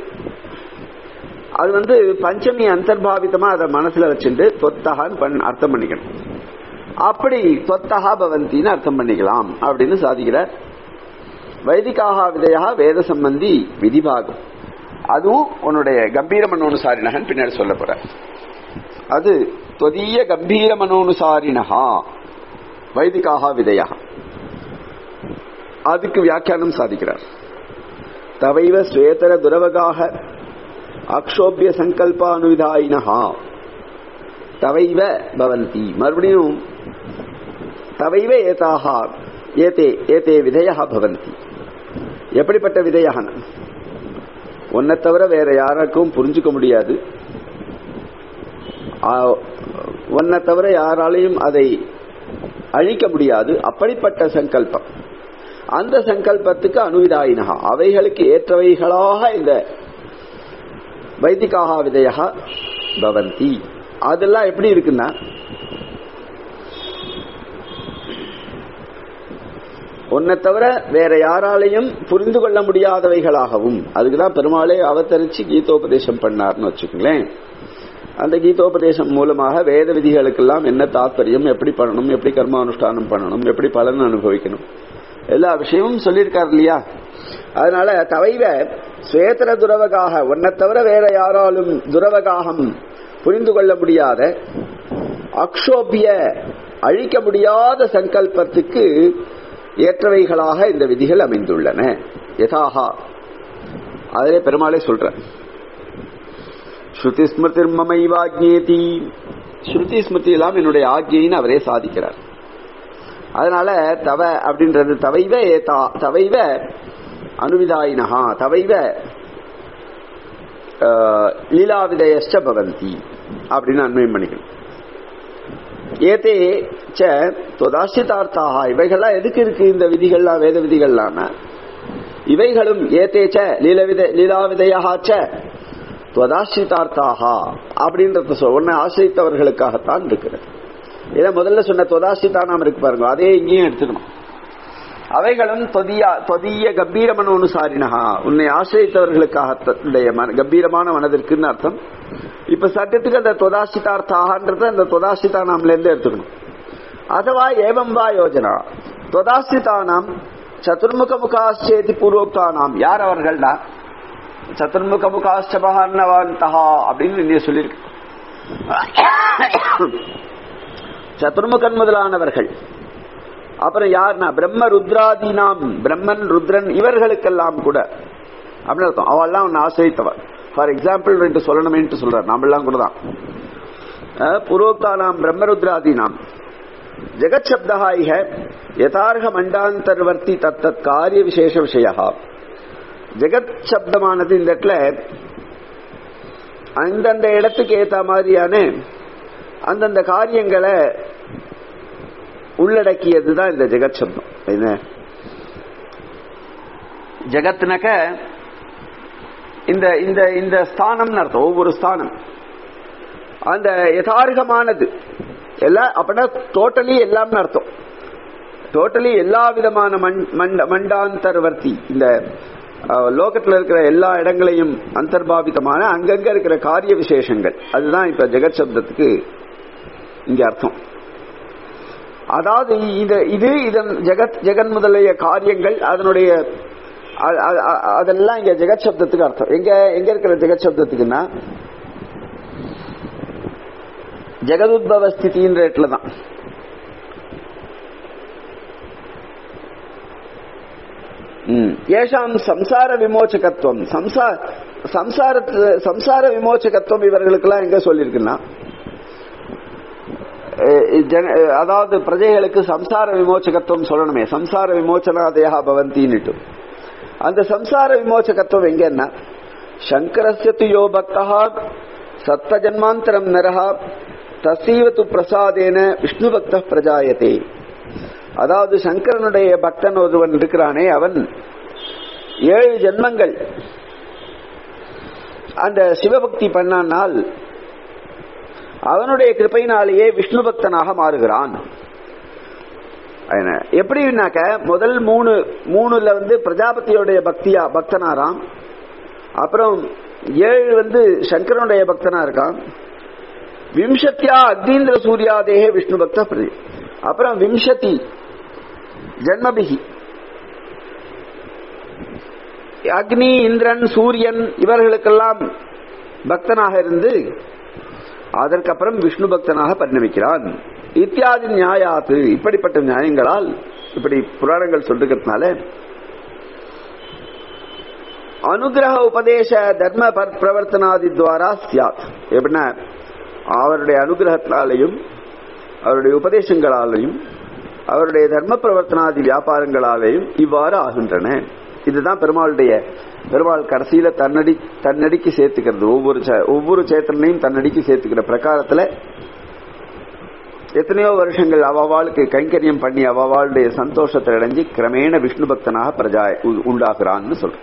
அது வந்து பஞ்சமி அந்தர்பாவிதமா அதை மனசுல வச்சுட்டு தொத்தகான்னு பண் அர்த்தம் பண்ணிக்கணும் அப்படி தொத்தகா பவந்தின்னு அர்த்தம் பண்ணிக்கலாம் அப்படின்னு சாதிக்கிறார் வைதிகாக விதையா வேத சம்பந்தி விதிபாகம் அதுவும் உன்னுடைய கம்பீர மனோனுசாரினகன் பின்னாடி சொல்ல போற அது தொதிய கம்பீர மனோனுசாரினகா வைதிகாக விதையா அதுக்கு வியாக்கியானம் சாதிக்கிறார் தவைவ ஸ்வேதர துரவகாக அக்ஷோபிய சங்கல்பானுவிதாயினஹா தவைவ பவந்தி மறுபடியும் தவைவ ஏதாக ஏதே ஏதே விதையா பவந்தி எப்படிப்பட்ட விதையான உன்னை தவிர வேற யாருக்கும் புரிஞ்சுக்க முடியாது ஆ, உன்னை தவிர யாராலையும் அதை அழிக்க முடியாது அப்படிப்பட்ட சங்கல்பம் அந்த சங்கல்பத்துக்கு அனுவிதாயினகா அவைகளுக்கு ஏற்றவைகளாக இந்த வைதிகாக விதையா பவந்தி அதெல்லாம் எப்படி இருக்குன்னா உன்னை தவிர வேற யாராலையும் புரிந்து கொள்ள முடியாதவைகளாகவும் அதுக்குதான் பெருமாளே அவதரிச்சு கீதோபதேசம் பண்ணார்னு வச்சுக்கோங்களேன் அந்த கீதோபதேசம் மூலமாக வேத விதிகளுக்கெல்லாம் என்ன தாற்பயம் எப்படி பண்ணணும் எப்படி கர்மானுஷ்டானம் பண்ணணும் எப்படி பலன் அனுபவிக்கணும் எல்லா விஷயமும் சொல்லியிருக்காரு இல்லையா அதனால தவைவ சுவேதர துரவகாக உன்னை தவிர வேற யாராலும் துரவகாகம் புரிந்து கொள்ள முடியாத அக்ஷோபிய அழிக்க முடியாத சங்கல்பத்துக்கு ஏற்றவைகளாக இந்த விதிகள் அமைந்துள்ளன யதாகா அதிலே பெருமாளே சொல்ற ஸ்ருதி ஸ்மிருதி மமைவாக்ஞேதி ஸ்ருதி ஸ்மிருதி எல்லாம் என்னுடைய ஆக்ஞைன்னு அவரே சாதிக்கிறார் அதனால தவ அப்படின்றது தவைவ ஏதா தவைவ அனுவிதாயினஹா தவைவ ஆஹ், லீலாவிதயச்ச பவந்தி அப்படின்னு அன்வயம் பண்ணிக்கணும் ஏதே ச தொதாசிதார்த்தாக இவைகள்லாம் எதுக்கு இருக்கு இந்த விதிகள்லாம் வேத விதிகள்லாம் இவைகளும் ஏதே ச லீலவித லீலாவிதையாச்ச தொதாசிதார்த்தாக அப்படின்றத சொல் உன்னை ஆசிரித்தவர்களுக்காகத்தான் இருக்கிறது இதை முதல்ல சொன்ன தொதாசிதானாம் இருக்கு பாருங்க அதே இங்கேயும் எடுத்துக்கணும் அவைகளும் தொதியா தொதிய கம்பீர மனோனுசாரினகா உன்னை ஆசிரியத்தவர்களுக்காக உடைய மன- கம்பீரமான மனதிற்குன்னு அர்த்தம் இப்ப சட்டத்துக்கு அந்த தொதாசிதார்த்தாகன்றத அந்த தொதாசிதானாம்ல இருந்து எடுத்துக்கணும் அதுவா ஏவம் வா யோஜனா தொதாசிதானாம் சதுர்முக முகாச்சேதி பூர்வோக்தானாம் யார் அவர்கள்டா சதுர்முக முகாச்சபகான்னவாந்தகா அப்படின்னு இங்கே சொல்லியிருக்கு சதுர்முகன் முதலானவர்கள் அப்புறம் யாருன்னா பிரம்ம ருத்ராதீனாம் பிரம்மன் ருத்ரன் இவர்களுக்கெல்லாம் கூட அப்படின்னு அர்த்தம் அவெல்லாம் உன்னை ஆசிரியத்தவர் ஃபார் எக்ஸாம்பிள் ரெண்டு சொல்லணுமேன்ட்டு சொல்றார் நாமெல்லாம் கூட தான் அஹ், புரோக்தானாம் பிரம்மருத்ராதீனாம் ஜெகத் சப்தா இஹ யதார்க மண்டாந்தர்வர்த்தி தத்தத் காரிய விசேஷ விஷயா ஜெகத் சப்தமானது இந்த இடத்துல அந்தந்த இடத்துக்கு ஏத்த மாதிரியான அந்தந்த காரியங்களை உள்ளடக்கியதுதான் இந்த ஜெகத் சப்தம் என்ன ஜெகத்னாக்க இந்த இந்த இந்த ஸ்தானம்னு அர்த்தம் ஒவ்வொரு ஸ்தானம் அந்த யதார்கமானது எல்லாம் அப்படின்னா டோட்டலி எல்லாம்னு அர்த்தம் டோட்டலி எல்லா விதமான மண்- மண்ட- மண்டாந்தர்வர்த்தி இந்த அஹ், லோகத்துல இருக்கிற எல்லா இடங்களையும் அந்தர்பாவிதமான அங்கங்க இருக்கிற காரிய விசேஷங்கள் அதுதான் இப்ப ஜெகத் சப்தத்துக்கு இங்க அர்த்தம் அதாவது இது இது இதன் ஜெகத் ஜெகன் முதலிய காரியங்கள் அதனுடைய அ- அ- அ- அதெல்லாம் இங்க ஜெகத் சப்தத்துக்கு அர்த்தம் எங்க எங்க இருக்கிற ஜெகத் சப்தத்துக்குன்னா ஜெகதுத்பவ ஸ்திதின்ற இடத்துல தான் ம். ஏஷாம் சம்சார விமோச்சகத்துவம் சம்சா சம்சாரத்து சம்சார விமோச்சகத்துவம் இவர்களுக்கெல்லாம் எங்க சொல்லியிருக்குன்னா அஹ் ஜன- அஹ் அதாவது பிரஜைகளுக்கு சம்சார விமோச்சகத்துவம் சொல்லணுமே சம்சார விமோச்சனாதயா பவந்தின்னுட்டு அந்த சம்சார விமோச்சகத்துவம் எங்கன்னா சங்கரஸ்ய து யோ பக்தா சத்த ஜன்மாந்தரம் நரஹா தசீவ து பிரசாதேன விஷ்ணு பக்த பிரஜாயதே அதாவது சங்கரனுடைய பக்தன் ஒருவன் இருக்கிறானே அவன் ஏழு ஜென்மங்கள் அந்த சிவபக்தி பண்ணானால் அவனுடைய கிருப்பையினாலேயே விஷ்ணு பக்தனாக மாறுகிறான் என்ன, எப்படின்னாக்க முதல் மூணு மூணுல வந்து பிரஜாபதியோடைய பக்தியா பக்தனாராம் அப்புறம் ஏழு வந்து சங்கரனுடைய பக்தனா இருக்கான் விம்சத்தியா அக்னீந்திர சூர்யாதேகே விஷ்ணு பக்த பிரதி அப்புறம் விம்சதி ஜன்மபிகி அக்னி இந்திரன் சூரியன் இவர்களுக்கெல்லாம் பக்தனாக இருந்து அதற்கப்புறம் விஷ்ணு பக்தனாக பரிணமிக்கிறான் இத்தியாதி நியாயாத்து இப்படிப்பட்ட நியாயங்களால் இப்படி புராணங்கள் சொல்றதுனால அனுகிரக உபதேச தர்ம பர்- பிரவர்த்தனாதி துவாரா சியாத் எப்படின்னா அவருடைய அனுகிரகத்தினாலையும் அவருடைய உபதேசங்களாலையும் அவருடைய தர்ம பிரவர்த்தனாதி வியாபாரங்களாலேயும் இவ்வாறு ஆகின்றன இதுதான் பெருமாளுடைய பெருமாள் கடைசியில தன்னடி தன்னடிக்கு சேர்த்துக்கிறது ஒவ்வொரு சே- ஒவ்வொரு சேத்தனையும் தன்னடிக்கு சேர்த்துக்கிற பிரகாரத்துல எத்தனையோ வருஷங்கள் அவவாளுக்கு கைங்கரியம் பண்ணி அவவாளுடைய சந்தோஷத்தை அடைஞ்சு கிரமேண விஷ்ணு பக்தனாக பிரஜா உ- உண்டாகிறான்னு சொல்றோம்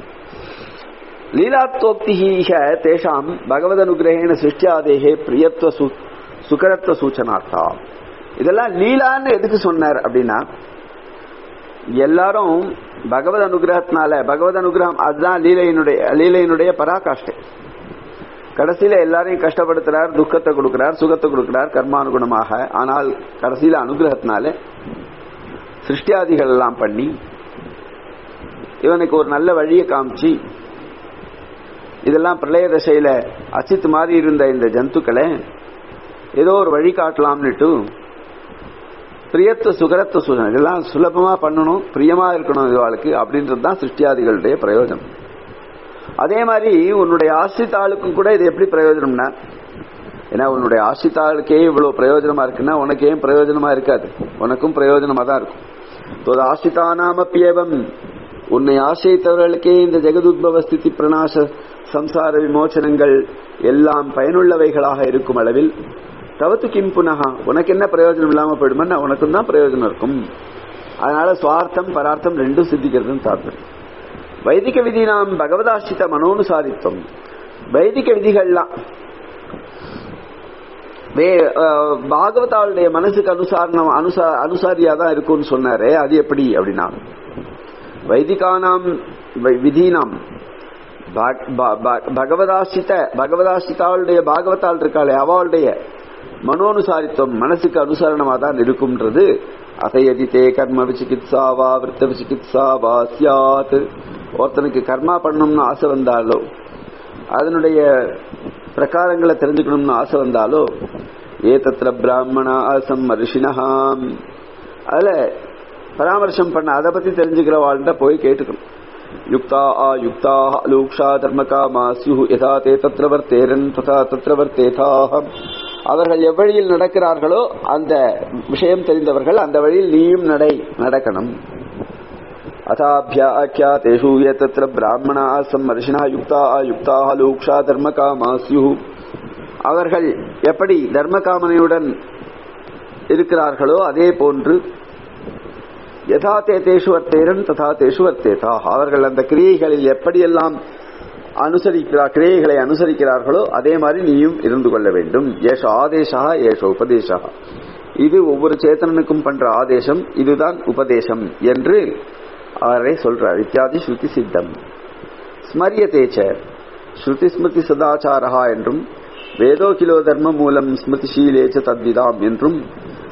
லீலாத்வோக்திஹ தேஷாம் பகவதனுகிரகேண சிருஷ்டியாதேகே பிரியத்துவ சு- சுகரத்துவ சூச்சனார்த்தா இதெல்லாம் லீலான்னு எதுக்கு சொன்னார் அப்படின்னா எல்லாரும் பகவத் அனுகிரகத்தினால பகவத் அனுகிரகம் அதுதான் லீலையினுடைய லீலையினுடைய பராகாஷ்டை கடைசியில எல்லாரையும் கஷ்டப்படுத்துறார் துக்கத்தை கொடுக்கிறார் சுகத்தை கொடுக்கிறார் கர்மானுகுணமாக ஆனால் கடைசியில அனுகிரகத்தினால சிருஷ்டியாதிகள் எல்லாம் பண்ணி இவனுக்கு ஒரு நல்ல வழியை காமிச்சு இதெல்லாம் பிரளய தசையில அச்சித்து மாதிரி இருந்த இந்த ஜந்துக்களை ஏதோ ஒரு வழி காட்டலாம்னுட்டு பிரியத்துவ சுகரத்துவ சூசனை இதெல்லாம் சுலபமா பண்ணணும் பிரியமா இருக்கணும் இவாளுக்கு அப்படின்றது தான் சிருஷ்டியாதிகளுடைய பிரயோஜனம் அதே மாதிரி உன்னுடைய ஆசிரித்தாளுக்கும் கூட இது எப்படி பிரயோஜனம்னா ஏன்னா உன்னுடைய ஆசிரித்தாளுக்கே இவ்வளவு பிரயோஜனமா இருக்குன்னா உனக்கு ஏன் பிரயோஜனமா இருக்காது உனக்கும் பிரயோஜனமா தான் இருக்கும் தோது ஆசிரித்தானாமப்பியவம் உன்னை ஆசிரியத்தவர்களுக்கே இந்த ஜெகதுத்பவ ஸ்திதி பிரணாச சம்சார விமோச்சனங்கள் எல்லாம் பயனுள்ளவைகளாக இருக்கும் அளவில் தவத்து கிம் புனகா உனக்கு என்ன பிரயோஜனம் இல்லாம போயிடுமா உனக்கும் தான் பிரயோஜனம் இருக்கும் அதனால சுவார்த்தம் பரார்த்தம் ரெண்டும் சித்திக்கிறதுன்னு தாற்பயம் வைதிக விதி நாம் பகவதாசித்த மனோனுசாரித்துவம் வைதிக விதிகள்லாம் வே அஹ், பாகவதாளுடைய மனசுக்கு அனுசாரணம் அனுசா அனுசாரியா தான் இருக்கும்னு சொன்னாரே அது எப்படி அப்படின்னா வைதிகானாம் வை- விதீனாம் பக- ப- ப- பகவதாசித்த பகவதாசித்தாளுடைய பாகவதாள் இருக்காளே அவளுடைய மனோனுசாரித்துவம் மனசுக்கு அனுசரணமா தான் இருக்கும்ன்றது அதையதி தே கர்ம விசிகித்சா வா விருத்த விசிகித்சா வா சியாத் ஒருத்தனுக்கு கர்மா பண்ணணும்னு ஆசை வந்தாலோ அதனுடைய பிரகாரங்களை தெரிஞ்சுக்கணும்னு ஆசை வந்தாலோ ஏ தத்திர பிராமணா ஆசம் ரிஷினஹாம் அதுல பராமர்சம் பண்ண அதை பத்தி தெரிஞ்சுக்கிற வாழ்கிட்ட போய் கேட்டுக்கணும் யுக்தா ஆ யுக்தா லூக்ஷா தர்மகாமா ஸ்யு யதா தே தத்ர வர்த்தேரன் ததா தத்ர வர்த்தேதாஹம் அவர்கள் எவ்வழியில் நடக்கிறார்களோ அந்த விஷயம் தெரிந்தவர்கள் அந்த வழியில் நீயும் நடை நடக்கணும் अथाभ्याख्यातेषु ये तत्र ब्राह्मणाः सम्मर्षिणः युक्ताः युक्ताः லூக்ஷா தர்மகாமா ஸ்யு அவர்கள் எப்படி தர்மகாமனையுடன் இருக்கிறார்களோ அதே போன்று யதா தே தேஷு வர்த்தேரன் ததா தேஷு வர்த்தேதா அவர்கள் அந்த கிரியைகளில் எப்படியெல்லாம் அனுசரிக்கிறார் கிரியைகளை அனுசரிக்கிறார்களோ அதே மாதிரி நீயும் இருந்து கொள்ள வேண்டும் ஏஷ ஆதேசா ஏஷ உபதேசா இது ஒவ்வொரு சேத்தனனுக்கும் பண்ற ஆதேசம் இதுதான் உபதேசம் என்று அவரை சொல்றார் இத்தியாதி ஸ்ருதி சித்தம் ஸ்மரியதேச்ச ஸ்ருதி ஸ்மிருதி சதாச்சாரா என்றும் வேதோ கிலோ தர்ம மூலம் ஸ்மிருதிஷீலேச்ச தத்விதாம் என்றும்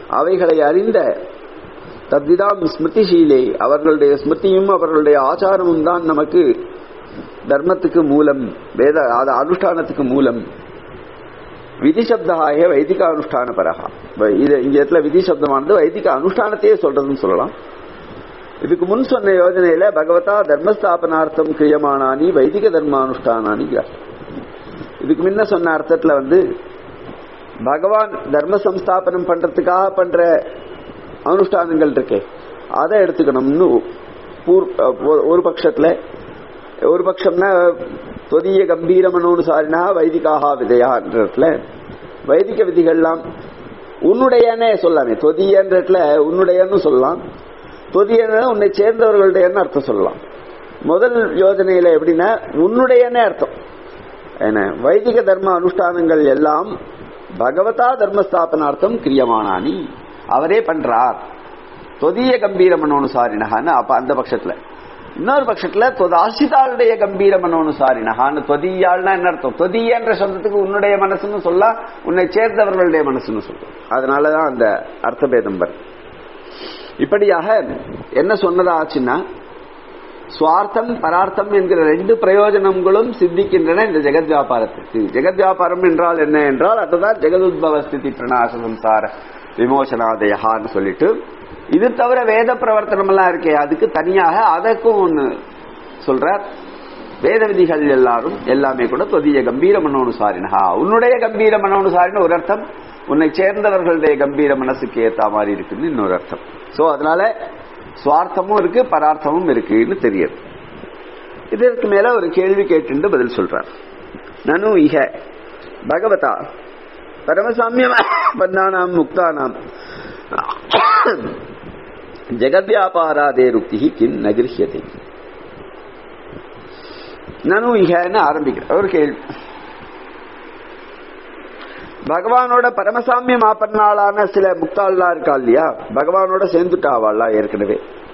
அவைகளை அறிந்த தத்விதாம் ஸ்மிருதிஷீலே அவர்களுடைய ஸ்மிருதியும் அவர்களுடைய ஆச்சாரமும் தான் நமக்கு தர்மத்துக்கு மூலம் வேத அது அனுஷ்டானத்துக்கு மூலம் விதி சப்தாய வைதிக அனுஷ்டான பரகா இது இங்க இடத்துல விதி சப்தமானது வைதிக அனுஷ்டானத்தையே சொல்றதுன்னு சொல்லலாம் இதுக்கு முன் சொன்ன யோஜனையில பகவதா தர்மஸ்தாபனார்த்தம் கிரியமானானி வைதிக தர்மானுஷ்டானானி இதுக்கு முன்ன சொன்ன அர்த்தத்துல வந்து பகவான் தர்ம சம்ஸ்தாபனம் பண்றதுக்காக பண்ற அனுஷ்டானங்கள் இருக்கே அதை எடுத்துக்கணும்னு ஒரு பட்சத்துல ஒரு பட்சம்னா தொதிய கம்பீர மனோனுசாரினா வைதிகாக விதையான்றதுல வைதிக விதிகள்லாம் உன்னுடையனே சொல்லாமே தொதியன்றதுல உன்னுடையன்னு சொல்லலாம் தொதியன உன்னை சேர்ந்தவர்களுடையன்னு அர்த்தம் சொல்லலாம் முதல் யோஜனையில எப்படின்னா உன்னுடையனே அர்த்தம் என்ன வைதிக தர்ம அனுஷ்டானங்கள் எல்லாம் பகவதா தர்மஸ்தாபனார்த்தம் கிரியமானானி அவரே பண்றார் தொதிய கம்பீர மனோனுசாரினகான்னு அப்ப அந்த பட்சத்துல இன்னொரு பட்சத்துல தொதாசிதாளுடைய கம்பீர மனோனுசாரினகான்னு தொதியாள்னா என்ன அர்த்தம் தொதியன்ற சொந்தத்துக்கு உன்னுடைய மனசுன்னு சொல்ல உன்னை சேர்ந்தவர்களுடைய மனசுன்னு சொல்லும் அதனாலதான் அந்த அர்த்தபேதம் வரும் இப்படியாக என்ன சொன்னதாச்சுன்னா சுவார்த்தம் பரார்த்தம் என்கிற ரெண்டு பிரயோஜனங்களும் சித்திக்கின்றன இந்த ஜெகத் வியாபாரத்திற்கு ஜெகத் வியாபாரம் என்றால் என்ன என்றால் அதுதான் ஜெகதுத்பவ ஸ்திதி பிரணாச சம்சார விமோசனாதயான்னு சொல்லிட்டு இது தவிர வேத பிரவர்த்தனம் எல்லாம் இருக்கே அதுக்கு தனியாக அதற்கும் ஒண்ணு சொல்றார் வேத விதிகள் எல்லாரும் எல்லாமே கூட தொதிய கம்பீர மனோனுசாரினா உன்னுடைய கம்பீர மனோனுசாரின்னு ஒரு அர்த்தம் உன்னை சேர்ந்தவர்களுடைய கம்பீர மனசுக்கு ஏத்த மாதிரி இருக்குன்னு இன்னொரு அர்த்தம் சோ அதனால சுவார்த்தமும் இருக்கு பரார்த்தமும் இருக்குன்னு தெரியுது இதற்கு மேல ஒரு கேள்வி கேட்டு பதில் சொல்றார் நனு இக பகவதா பரமசாமியம் பந்தானாம் முக்தானாம் ஜெகத்யாபாராதே ருக்தி கிம் நகிருஹியதை நனு இகன்னு ஆரம்பிக்கிற ஒரு கேள்வி பகவானோட பரமசாமியம் ஆப்பனாளான சில முக்தாள்லாம் இருக்கா இல்லையா பகவானோட சேர்ந்துட்டாவாள்லாம் ஏற்கனவே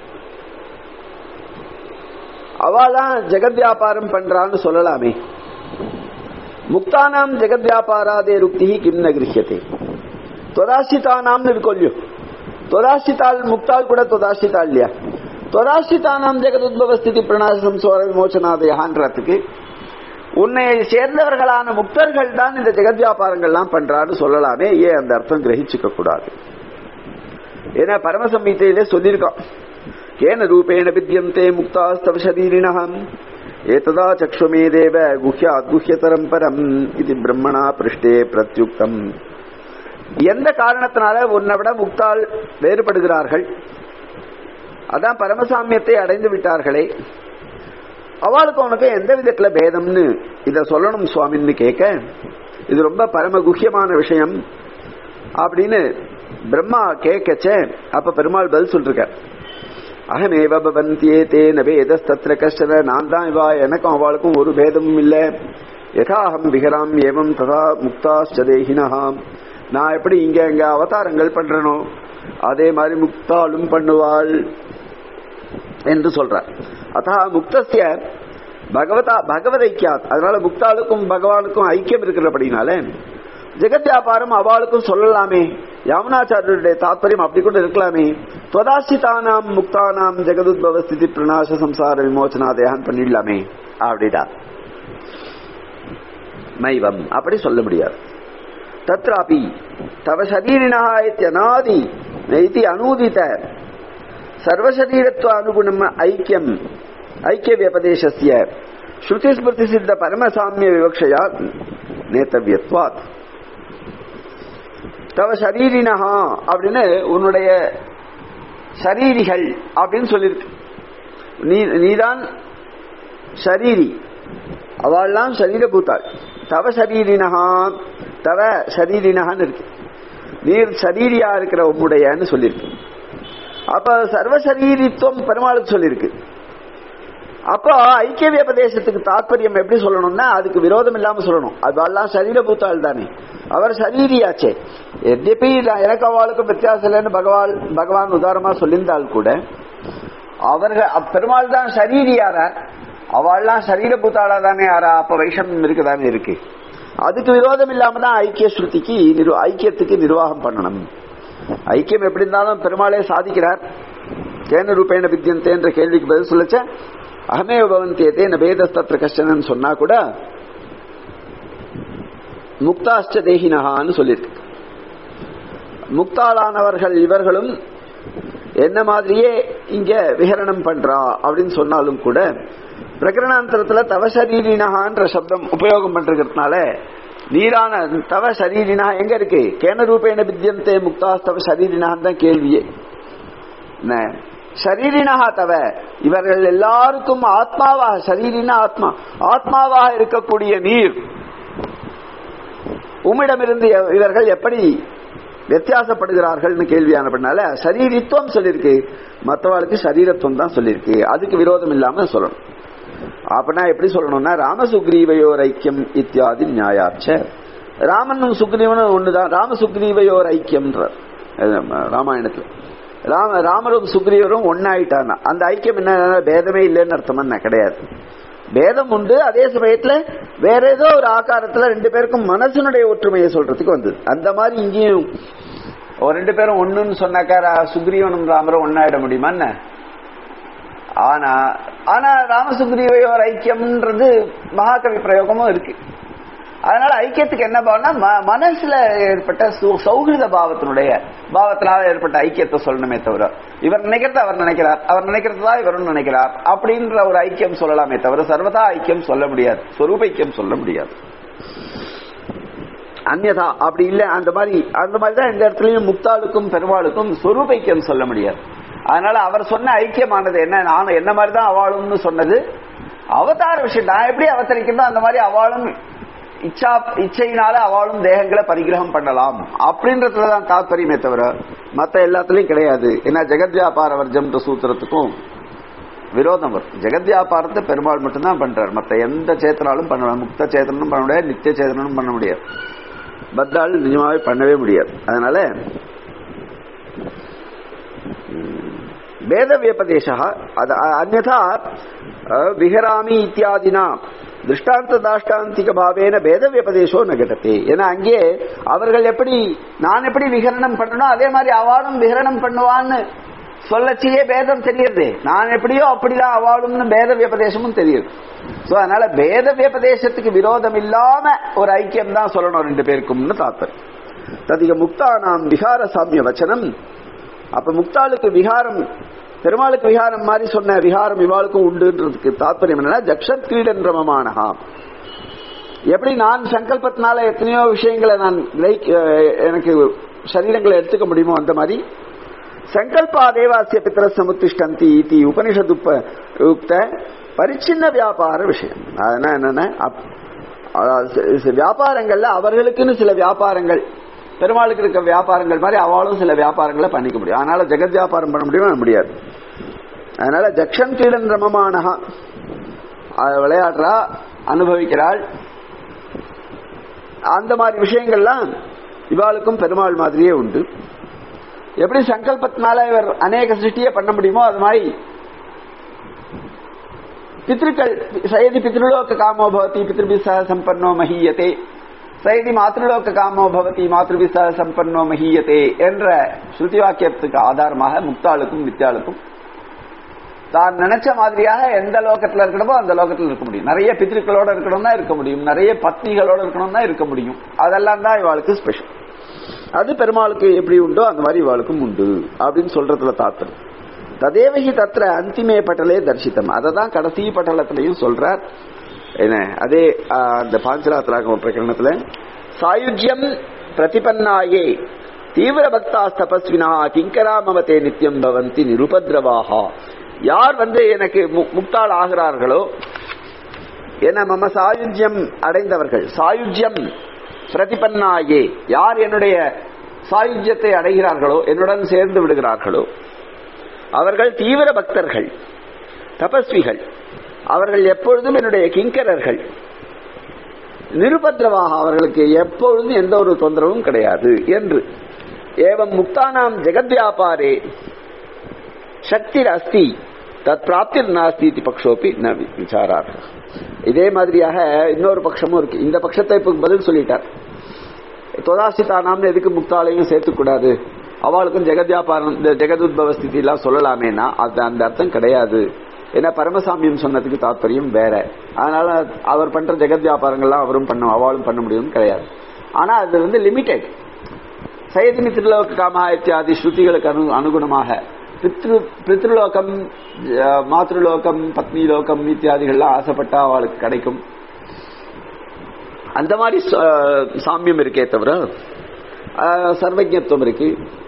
அவளாம் ஜெகத் வியாபாரம் பண்றான்னு சொல்லலாமே முக்தானாம் ஜெகத் வியாபாராதே ருக்தி கிம் நகிருஹியத்தை தொதாசிதானாம்னு இருக்கும் இல்லையோ தொதாசிதாள் முக்தாள் கூட தொதாசிதாள் இல்லையா தொதாசிதானாம் ஜெகத் உத்பவ ஸ்திதி பிரணாச சம்சோர விமோச்சனாதயான்றதுக்கு உன்னை சேர்ந்தவர்களான முக்தர்கள் தான் இந்த ஜெகத் வியாபாரங்கள்லாம் பண்றான்னு சொல்லலாமே ஏன் அந்த அர்த்தம் கிரகிச்சுக்க கூடாது ஏன்னா பரமசம்ஹிதையிலே சொல்லியிருக்கோம் கேன ரூபேண வித்தியந்தே முக்தாஸ்தவ சரீரிணம் ஏததா சக்ஷுமே தேவ குஹ்ய அத்குஹ்யதரம் பரம் இது பிரம்மணா பிருஷ்டே பிரத்யுக்தம் எந்த காரணத்தினால உன்னை விட முக்தால் வேறுபடுகிறார்கள் அதான் பரமசாமியத்தை அடைந்து விட்டார்களே அவளுக்கு உனக்கு எந்த விதத்துல பேதம்னு இத சொல்லணும் சுவாமின்னு கேட்க இது ரொம்ப பரம குஹ்யமான விஷயம் அப்படின்னு பிரம்மா கேட்கச்சே அப்ப பெருமாள் பதில் சொல்லிருக்க அகமேவ பவந்தியே தே நபேதஸ்தத்ர கஷ்டன நான் தான் இவா எனக்கும் அவளுக்கும் ஒரு பேதமும் இல்ல யதாஹம் விகராம் ஏவம் ததா முக்தாஸ்டதேகினஹாம் நான் எப்படி இங்க இங்க அவதாரங்கள் பண்றனோ அதே மாதிரி முக்தாலும் பண்ணுவாள் என்று சொல்றார் அத்தா முக்தசிய பகவதா பகவத் ஐக்கியாத் அதனால முக்தாளுக்கும் பகவானுக்கும் ஐக்கியம் இருக்கிறபடினால ஜெகத் வியாபாரம் அவளுக்கும் சொல்லலாமே யாமுனாச்சாரியருடைய தாத்பரியம் அப்படி கூட இருக்கலாமே துவதாசிதானாம் முக்தானாம் ஜெகதுத்பவ ஸ்திதி பிரணாச சம்சார விமோச்சனாதயான் பண்ணிடலாமே அப்படிடா மைவம் அப்படி சொல்ல முடியாது தத்ராபி தவ சரீரினா இத்தியநாதி இத்தி அனூதித சர்வசரீரத்துவ அனுகுணம் ஐக்கியம் ஐக்கிய வியபதேசஸ்ய ஸ்ருதி ஸ்மிருதி சித்த பரமசாமிய விவக்ஷயா நேத்தவியத்வாத் தவ சரீரினஹா அப்படின்னு உன்னுடைய சரீரிகள் அப்படின்னு சொல்லியிருக்கு நீ நீதான் ஷரீரி அவள்லாம் சரீரபூத்தாள் தவ சரீரினஹா தவ சரீரினஹான்னு இருக்கு நீர் சரீரியா இருக்கிற உம்முடையன்னு சொல்லியிருக்கு அப்ப சர்வசரீரித்துவம் பெருமாளுக்கு சொல்லியிருக்கு அப்போ ஐக்கிய வியபதேசத்துக்கு தாற்பயம் எப்படி சொல்லணும்னா அதுக்கு விரோதம் இல்லாம சொல்லணும் அதெல்லாம் சரீரபூத்தாள் தானே அவர் சரீரியாச்சே எத்யபி எனக்கு அவளுக்கும் வித்தியாசம் இல்லைன்னு பகவான் பகவான் உதாரணமா சொல்லியிருந்தால் கூட அவர்கள் பெருமாள் தான் சரீரியாரா அவள்லாம் சரீரபூத்தாளா தானே யாரா அப்ப வைஷம் இருக்குதானே இருக்கு அதுக்கு விரோதம் இல்லாம தான் ஐக்கிய ஸ்ருதிக்கு ஐக்கியத்துக்கு நிர்வாகம் பண்ணணும் ஐக்கியம் எப்படி இருந்தாலும் பெருமாளே சாதிக்கிறார் கேன ரூபேண வித்தியந்தே என்ற கேள்விக்கு பதில் சொல்லச்ச அகமே பவந்தியதே ந பேதஸ்தத்ர கஷ்டனன்னு சொன்னா கூட முக்தாஷ்ட தேகினகான்னு சொல்லியிருக்கு முக்தாளானவர்கள் இவர்களும் என்ன மாதிரியே இங்க விஹரணம் பண்றா அப்படின்னு சொன்னாலும் கூட பிரகரணாந்தரத்துல தவ சரீரினகான்ற சப்தம் உபயோகம் பண்றதுனால நீரான தவ சரீரினா எங்க இருக்கு கேன ரூபேண வித்தியந்தே முக்தாஸ்தவ சரீரினான் தான் கேள்வியே என்ன ஷரீரினகா தவ இவர்கள் எல்லாருக்கும் ஆத்மாவாக ஷரீரினா ஆத்மா ஆத்மாவாக இருக்கக்கூடிய நீர் உம்மிடமிருந்து இவர்கள் எப்படி வித்தியாசப்படுகிறார்கள்னு கேள்வியான பண்ணால சரீரித்துவம் சொல்லியிருக்கு மற்றவாளுக்கு சரீரத்துவம் தான் சொல்லியிருக்கு அதுக்கு விரோதம் இல்லாம சொல்லணும் அப்படின்னா எப்படி சொல்லணும்னா ராமசுக்ரீவையோர் ஐக்கியம் இத்தியாதி நியாயாச்ச ராமனும் சுக்ரீவனும் ஒண்ணுதான் ராமசுக்ரீவையோர் ஐக்கியம்ன்றார் ராமாயணத்துல ராம ராமரும் சுக்ரீவரும் ஒன்னாயிட்டானா அந்த ஐக்கியம் என்ன பேதமே இல்லைன்னு அர்த்தம் என்ன கிடையாது பேதம் உண்டு அதே சமயத்துல வேற ஏதோ ஒரு ஆகாரத்துல ரெண்டு பேருக்கும் மனசனுடைய ஒற்றுமையை சொல்றதுக்கு வந்தது அந்த மாதிரி இங்கேயும் ஒரு ரெண்டு பேரும் ஒண்ணுன்னு சொன்னாக்கா சுக்ரீவனும் ராமரும் ஒன்னாயிட முடியுமா என்ன ஆனா ஆனா ராமசுக்ரீவையோர் ஐக்கியம்ன்றது மகாகவி பிரயோகமும் இருக்கு அதனால ஐக்கியத்துக்கு என்ன பாவம்னா மனசுல ஏற்பட்ட சௌஹிருத பாவத்தினுடைய பாவத்தினால ஏற்பட்ட ஐக்கியத்தை சொல்லணுமே தவிர இவர் நினைக்கிறது அவர் நினைக்கிறார் அவர் நினைக்கிறது தான் இவரும் நினைக்கிறார் அப்படின்ற ஒரு ஐக்கியம் சொல்லலாமே தவிர சர்வதா ஐக்கியம் சொல்ல முடியாது சொரூப ஐக்கியம் சொல்ல முடியாது அந்நதா அப்படி இல்ல அந்த மாதிரி அந்த மாதிரி தான் இந்த இடத்துலயும் முக்தாளுக்கும் பெருமாளுக்கும் சொரூப ஐக்கியம் சொல்ல முடியாது அதனால அவர் சொன்ன ஐக்கியமானது என்ன நான் என்ன மாதிரி தான் அவாளும்னு சொன்னது அவதார விஷயம் நான் எப்படி அவதரிக்கிறதோ அந்த மாதிரி அவளும் இச்சா இச்சையினால அவளும் தேகங்களை பரிகிரகம் பண்ணலாம் அப்படின்றதுலதான் தாத்பரியமே தவிர மத்த எல்லாத்துலயும் கிடையாது ஏன்னா ஜெகத் வியாபார வர்ஜம்ன்ற சூத்திரத்துக்கும் விரோதம் வரும் ஜெகத் வியாபாரத்தை பெருமாள் மட்டும்தான் பண்றாரு மத்த எந்த சேத்தனாலும் பண்ண முக்த சேத்தனும் பண்ண முடியாது நித்திய சேத்தனும் பண்ண முடியாது பத்தாள் நிஜமாவே பண்ணவே முடியாது அதனால வேத வியபதேசா அந்நதா விஹராமி இத்தியாதினா திருஷ்டாந்த தாஷ்டாந்திக பாவேன பேத வியபதேசோ நகட்டத்தே ஏன்னா அங்கே அவர்கள் எப்படி நான் எப்படி விகரணம் பண்ணணும் அதே மாதிரி அவாளும் விகரணம் பண்ணுவான்னு சொல்லச்சியே பேதம் தெரியுது நான் எப்படியோ அப்படிதான் அவாளும்னு பேத வியபதேசமும் தெரியுது சோ அதனால பேத வியபதேசத்துக்கு விரோதம் இல்லாம ஒரு ஐக்கியம் தான் சொல்லணும் ரெண்டு பேருக்கும்னு தாத்தர் ததிக முக்தானாம் விகார சாமிய வச்சனம் அப்ப முக்தாளுக்கு விகாரம் பெருமாளுக்கு விகாரம் மாதிரி சொன்ன விகாரம் இவாளுக்கும் உண்டுன்றதுக்கு தாற்பயம் என்னன்னா ஜக்ஷத் கிரீடன் ரமமானஹா எப்படி நான் சங்கல்பத்தினால எத்தனையோ விஷயங்களை நான் எனக்கு சரீரங்களை எடுத்துக்க முடியுமோ அந்த மாதிரி சங்கல்பா தேவாசிய பித்திர சமுத்திஷ்டந்தி இத்தி உபனிஷத்து உக்த பரிச்சின்ன வியாபார விஷயம் அதனால என்னன்னா வியாபாரங்கள்ல அவர்களுக்குன்னு சில வியாபாரங்கள் பெருமாளுக்கு இருக்க வியாபாரங்கள் மாதிரி அவளும் சில வியாபாரங்களை பண்ணிக்க முடியும் அதனால ஜெகத் வியாபாரம் பண்ண முடியுமா முடியாது அதனால ஜக்ஷன் கீடன் ரமமானஹா விளையாடுறா அனுபவிக்கிறாள் அந்த மாதிரி விஷயங்கள்லாம் இவாளுக்கும் பெருமாள் மாதிரியே உண்டு எப்படி சங்கல்பத்தினால இவர் அநேக சிருஷ்டியே பண்ண முடியுமோ அது மாதிரி பித்ருக்கள் சயதி பித்ருலோக காமோ பவதி பித்ருபிச சம்பன்னோ மஹீயத்தே சயதி மாத்ருலோக காமோ பவதி மாத்ருபிச சம்பன்னோ மஹீயத்தே என்ற ஸ்ருதி வாக்கியத்துக்கு ஆதாரமாக முக்தாளுக்கும் வித்யாளுக்கும் தான் நினைச்ச மாதிரியாக எந்த லோகத்துல இருக்கணுமோ அந்த லோகத்துல இருக்க முடியும் நிறைய பித்ருக்களோட இருக்கணும்னா இருக்க முடியும் நிறைய பத்னிகளோட இருக்கணும்னா இருக்க முடியும் அதெல்லாம் தான் இவாளுக்கு ஸ்பெஷல் அது பெருமாளுக்கு எப்படி உண்டோ அந்த மாதிரி இவாளுக்கும் உண்டு அப்படின்னு சொல்றதுல தாத்தம் ததேவகி தத்திர அந்திமே பட்டலே தரிசித்தம் அதை தான் கடைசி பட்டலத்திலையும் சொல்றார் என்ன அதே அந்த பாஞ்சராத்திராக பிரகரணத்துல சாயுஜ்யம் பிரதிபன்னாயே தீவிர பக்தா தபஸ்வினா கிங்கரா மமதே நித்தியம் பவந்தி நிருபத்ரவாகா யார் வந்து எனக்கு முக்தாள் ஆகிறார்களோ என மம சாயுஜ்யம் அடைந்தவர்கள் சாயுஜ்யம் பிரதிபன்னாயே யார் என்னுடைய சாயுஜ்யத்தை அடைகிறார்களோ என்னுடன் சேர்ந்து விடுகிறார்களோ அவர்கள் தீவிர பக்தர்கள் தபஸ்விகள் அவர்கள் எப்பொழுதும் என்னுடைய கிங்கரர்கள் நிருபத்ரவாக அவர்களுக்கு எப்பொழுதும் எந்த ஒரு தொந்தரவும் கிடையாது என்று ஏவம் முக்தானாம் ஜெகத் வியாபாரே சக்தி அஸ்தி தத் பிராப்திர் நாஸ்தி பக்ஷோப்பி ந விசாரார் இதே மாதிரியாக இன்னொரு பட்சமும் இருக்கு இந்த பட்சத்தை இப்ப பதில் சொல்லிட்டார் தொதாசிதானாம்னு எதுக்கு முக்தாலையும் சேர்த்துக்கூடாது அவளுக்கும் ஜெகத் வியாபாரம் இந்த ஜெகதுத்பவ ஸ்திதி எல்லாம் சொல்லலாமேனா அது அந்த அர்த்தம் கிடையாது ஏன்னா பரமசாமியம் சொன்னதுக்கு தாற்பயம் வேற அதனால அவர் பண்ற ஜெகத் வியாபாரங்கள்லாம் அவரும் பண்ண அவளும் பண்ண முடியும்னு கிடையாது ஆனா அது வந்து லிமிடெட் சயதினி திருலோக காமா இத்தியாதி ஸ்ருதிகளுக்கு அனு அனுகுணமாக பித்ரு பித்ருலோகம் அஹ், மாத்ருலோகம் பத்னி லோகம் இத்தியாதிகள்லாம் ஆசைப்பட்டா அவளுக்கு கிடைக்கும் அந்த மாதிரி ச- சாமியம் இருக்கே தவிர அஹ், சர்வஜத்துவம் இருக்கு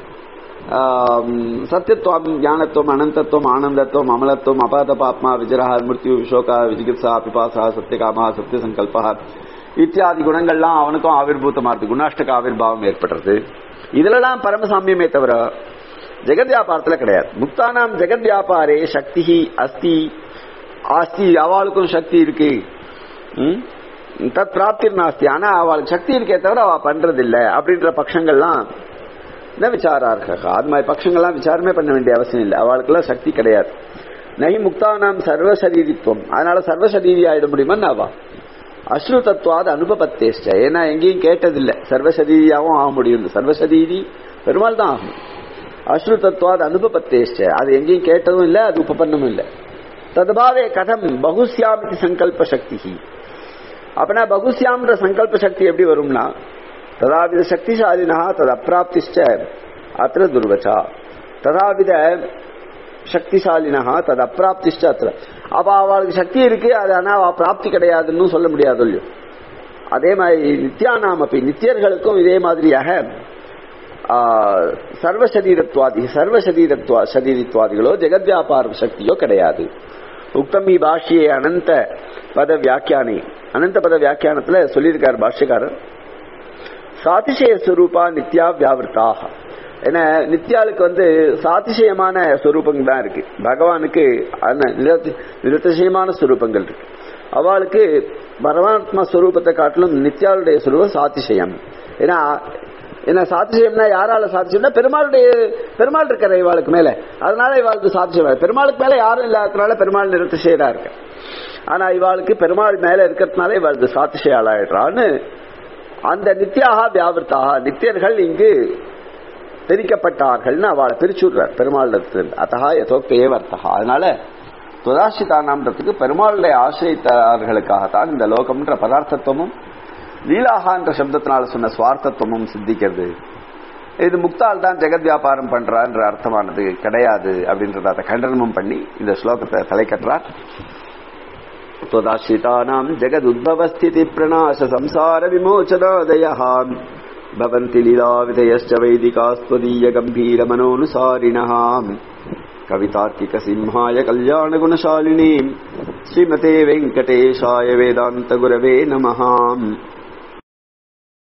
ஆம், சத்தியத்துவம் ஞானத்துவம் அனந்தத்துவம் ஆனந்தத்துவம் அமலத்துவம் அபாத பாப்மா விஜரா மிருத்யு விஷோகா விஜிகித்சா பிபாசா சத்தியகாமா சத்திய சங்கல்பா இத்தியாதி குணங்கள்லாம் அவனுக்கும் ஆவிர்பூத்தமாகுது குணாஷ்டக ஆவிர்பாவம் ஏற்படுறது இதுலலாம் பரமசாமியமே தவிர ஜெகத் வியாபாரத்துல கிடையாது முக்தானாம் ஜெகத் வியாபாரே சக்தி அஸ்தி ஆஸ்தி அவளுக்கும் சக்தி இருக்கு ம்? தத் பிராப்தி நாஸ்தி ஆனா அவளுக்கு சக்தி இருக்கே தவிர அவ பண்றது இல்ல அப்படின்ற பட்சங்கள்லாம் என்ன விசாரார்ஹ அது மாதிரி பட்சங்கள்லாம் விசாரமே பண்ண வேண்டிய அவசியம் இல்லை அவளுக்கெல்லாம் சக்தி கிடையாது நகி முக்தானாம் சர்வசரீரித்துவம் அதனால சர்வசரீரி ஆயிட முடியுமா அவா அஸ்ரு தத்துவாது அனுபவத்தேஷ்ட ஏன்னா எங்கேயும் கேட்டதில்லை சர்வசரீரியாவும் ஆக முடியும் சர்வசரீரி பெருமாள் தான் ஆகும் அஸ்ரு தத்துவாது அனுபவத்தேஷ்ட அது எங்கேயும் கேட்டதும் இல்லை அது உபபன்னமும் இல்லை ததுபாவே கதம் பகுஸ்யாமிதி சங்கல்ப சக்தி அப்படின்னா பகுஸ்யாம்ன்ற சங்கல்ப சக்தி எப்படி வரும்னா ததாவித சக்திசாலினா தது அப்பிராப்திஷ்ட அத்திர துர்வச்சா ததாவித சக்திசாலினா தது அப்பிராப்திஷ்ட அத்திர அப்ப அவளுக்கு சக்தி இருக்கு அது ஆனா அவ பிராப்தி கிடையாதுன்னு சொல்ல முடியாது இல்லையோ அதே மாதிரி நித்யானாமப்பி நித்தியர்களுக்கும் இதே மாதிரியாக ஆ, சர்வசரீரத்வாதி சர்வசரீரத்வா சரீரித்வாதிகளோ ஜெகத் வியாபார சக்தியோ கிடையாது உக்தமி பாஷ்யே அனந்த பத வியாக்கியானி அனந்த பத வியாக்கியானத்துல சொல்லியிருக்கார் பாஷ்யக்காரர் சாதிசய ஸ்வரூபா நித்யா வியாவிருத்தாக ஏன்னா நித்யாளுக்கு வந்து சாதிசயமான ஸ்வரூபங்கள் தான் இருக்கு பகவானுக்கு அந்த நிரதி- நிரதிசயமான ஸ்வரூபங்கள் இருக்கு அவளுக்கு பரமாத்மா ஸ்வரூபத்தை காட்டிலும் நித்யாளுடைய ஸ்வரூபம் சாதிசயம் ஏன்னா என்ன சாதிசயம்னா யாரால சாதிசயம்னா பெருமாளுடைய பெருமாள் இருக்கிற இவாளுக்கு மேல அதனால இவாளுக்கு சாதிசயம் பெருமாளுக்கு மேல யாரும் இல்லாததுனால பெருமாள் நிரதிசயரா இருக்கு ஆனா இவாளுக்கு பெருமாள் மேல இருக்கிறதுனால இவாளுக்கு சாதிசய ஆளாயிடுறான்னு அந்த நித்யாக வியாபிருத்தாக நித்தியர்கள் இங்கு பிரிக்கப்பட்டார்கள்னு அவளை பிரிச்சுடுறார் பெருமாள் அத்தகா யதோக்தே வர்த்தகா அதனால துதாசிதானாம்ன்றதுக்கு பெருமாளுடைய ஆசிரியத்தார்களுக்காகத்தான் இந்த லோகம்ன்ற பதார்த்தத்துவமும் லீலாகா என்ற சப்தத்தினால சொன்ன சுவார்த்தத்துவமும் சித்திக்கிறது இது முக்தால் தான் ஜெகத் வியாபாரம் பண்றான்ற அர்த்தமானது கிடையாது அப்படின்றத அதை கண்டனமும் பண்ணி இந்த ஸ்லோகத்தை தலை கட்டுறார் त्वदाश्रितानाम् जगदुद्भवस्थितिप्रणाश संसारविमोचनादयः भवन्ति लीलाविधयश्च वैदिकास्त्वदीयगम्भीरमनोनुसारिणः कवितार्किकसिंहाय कल्याणगुणशालिनीम् श्रीमते वेङ्कटेशाय वेदान्तगुरवे नमः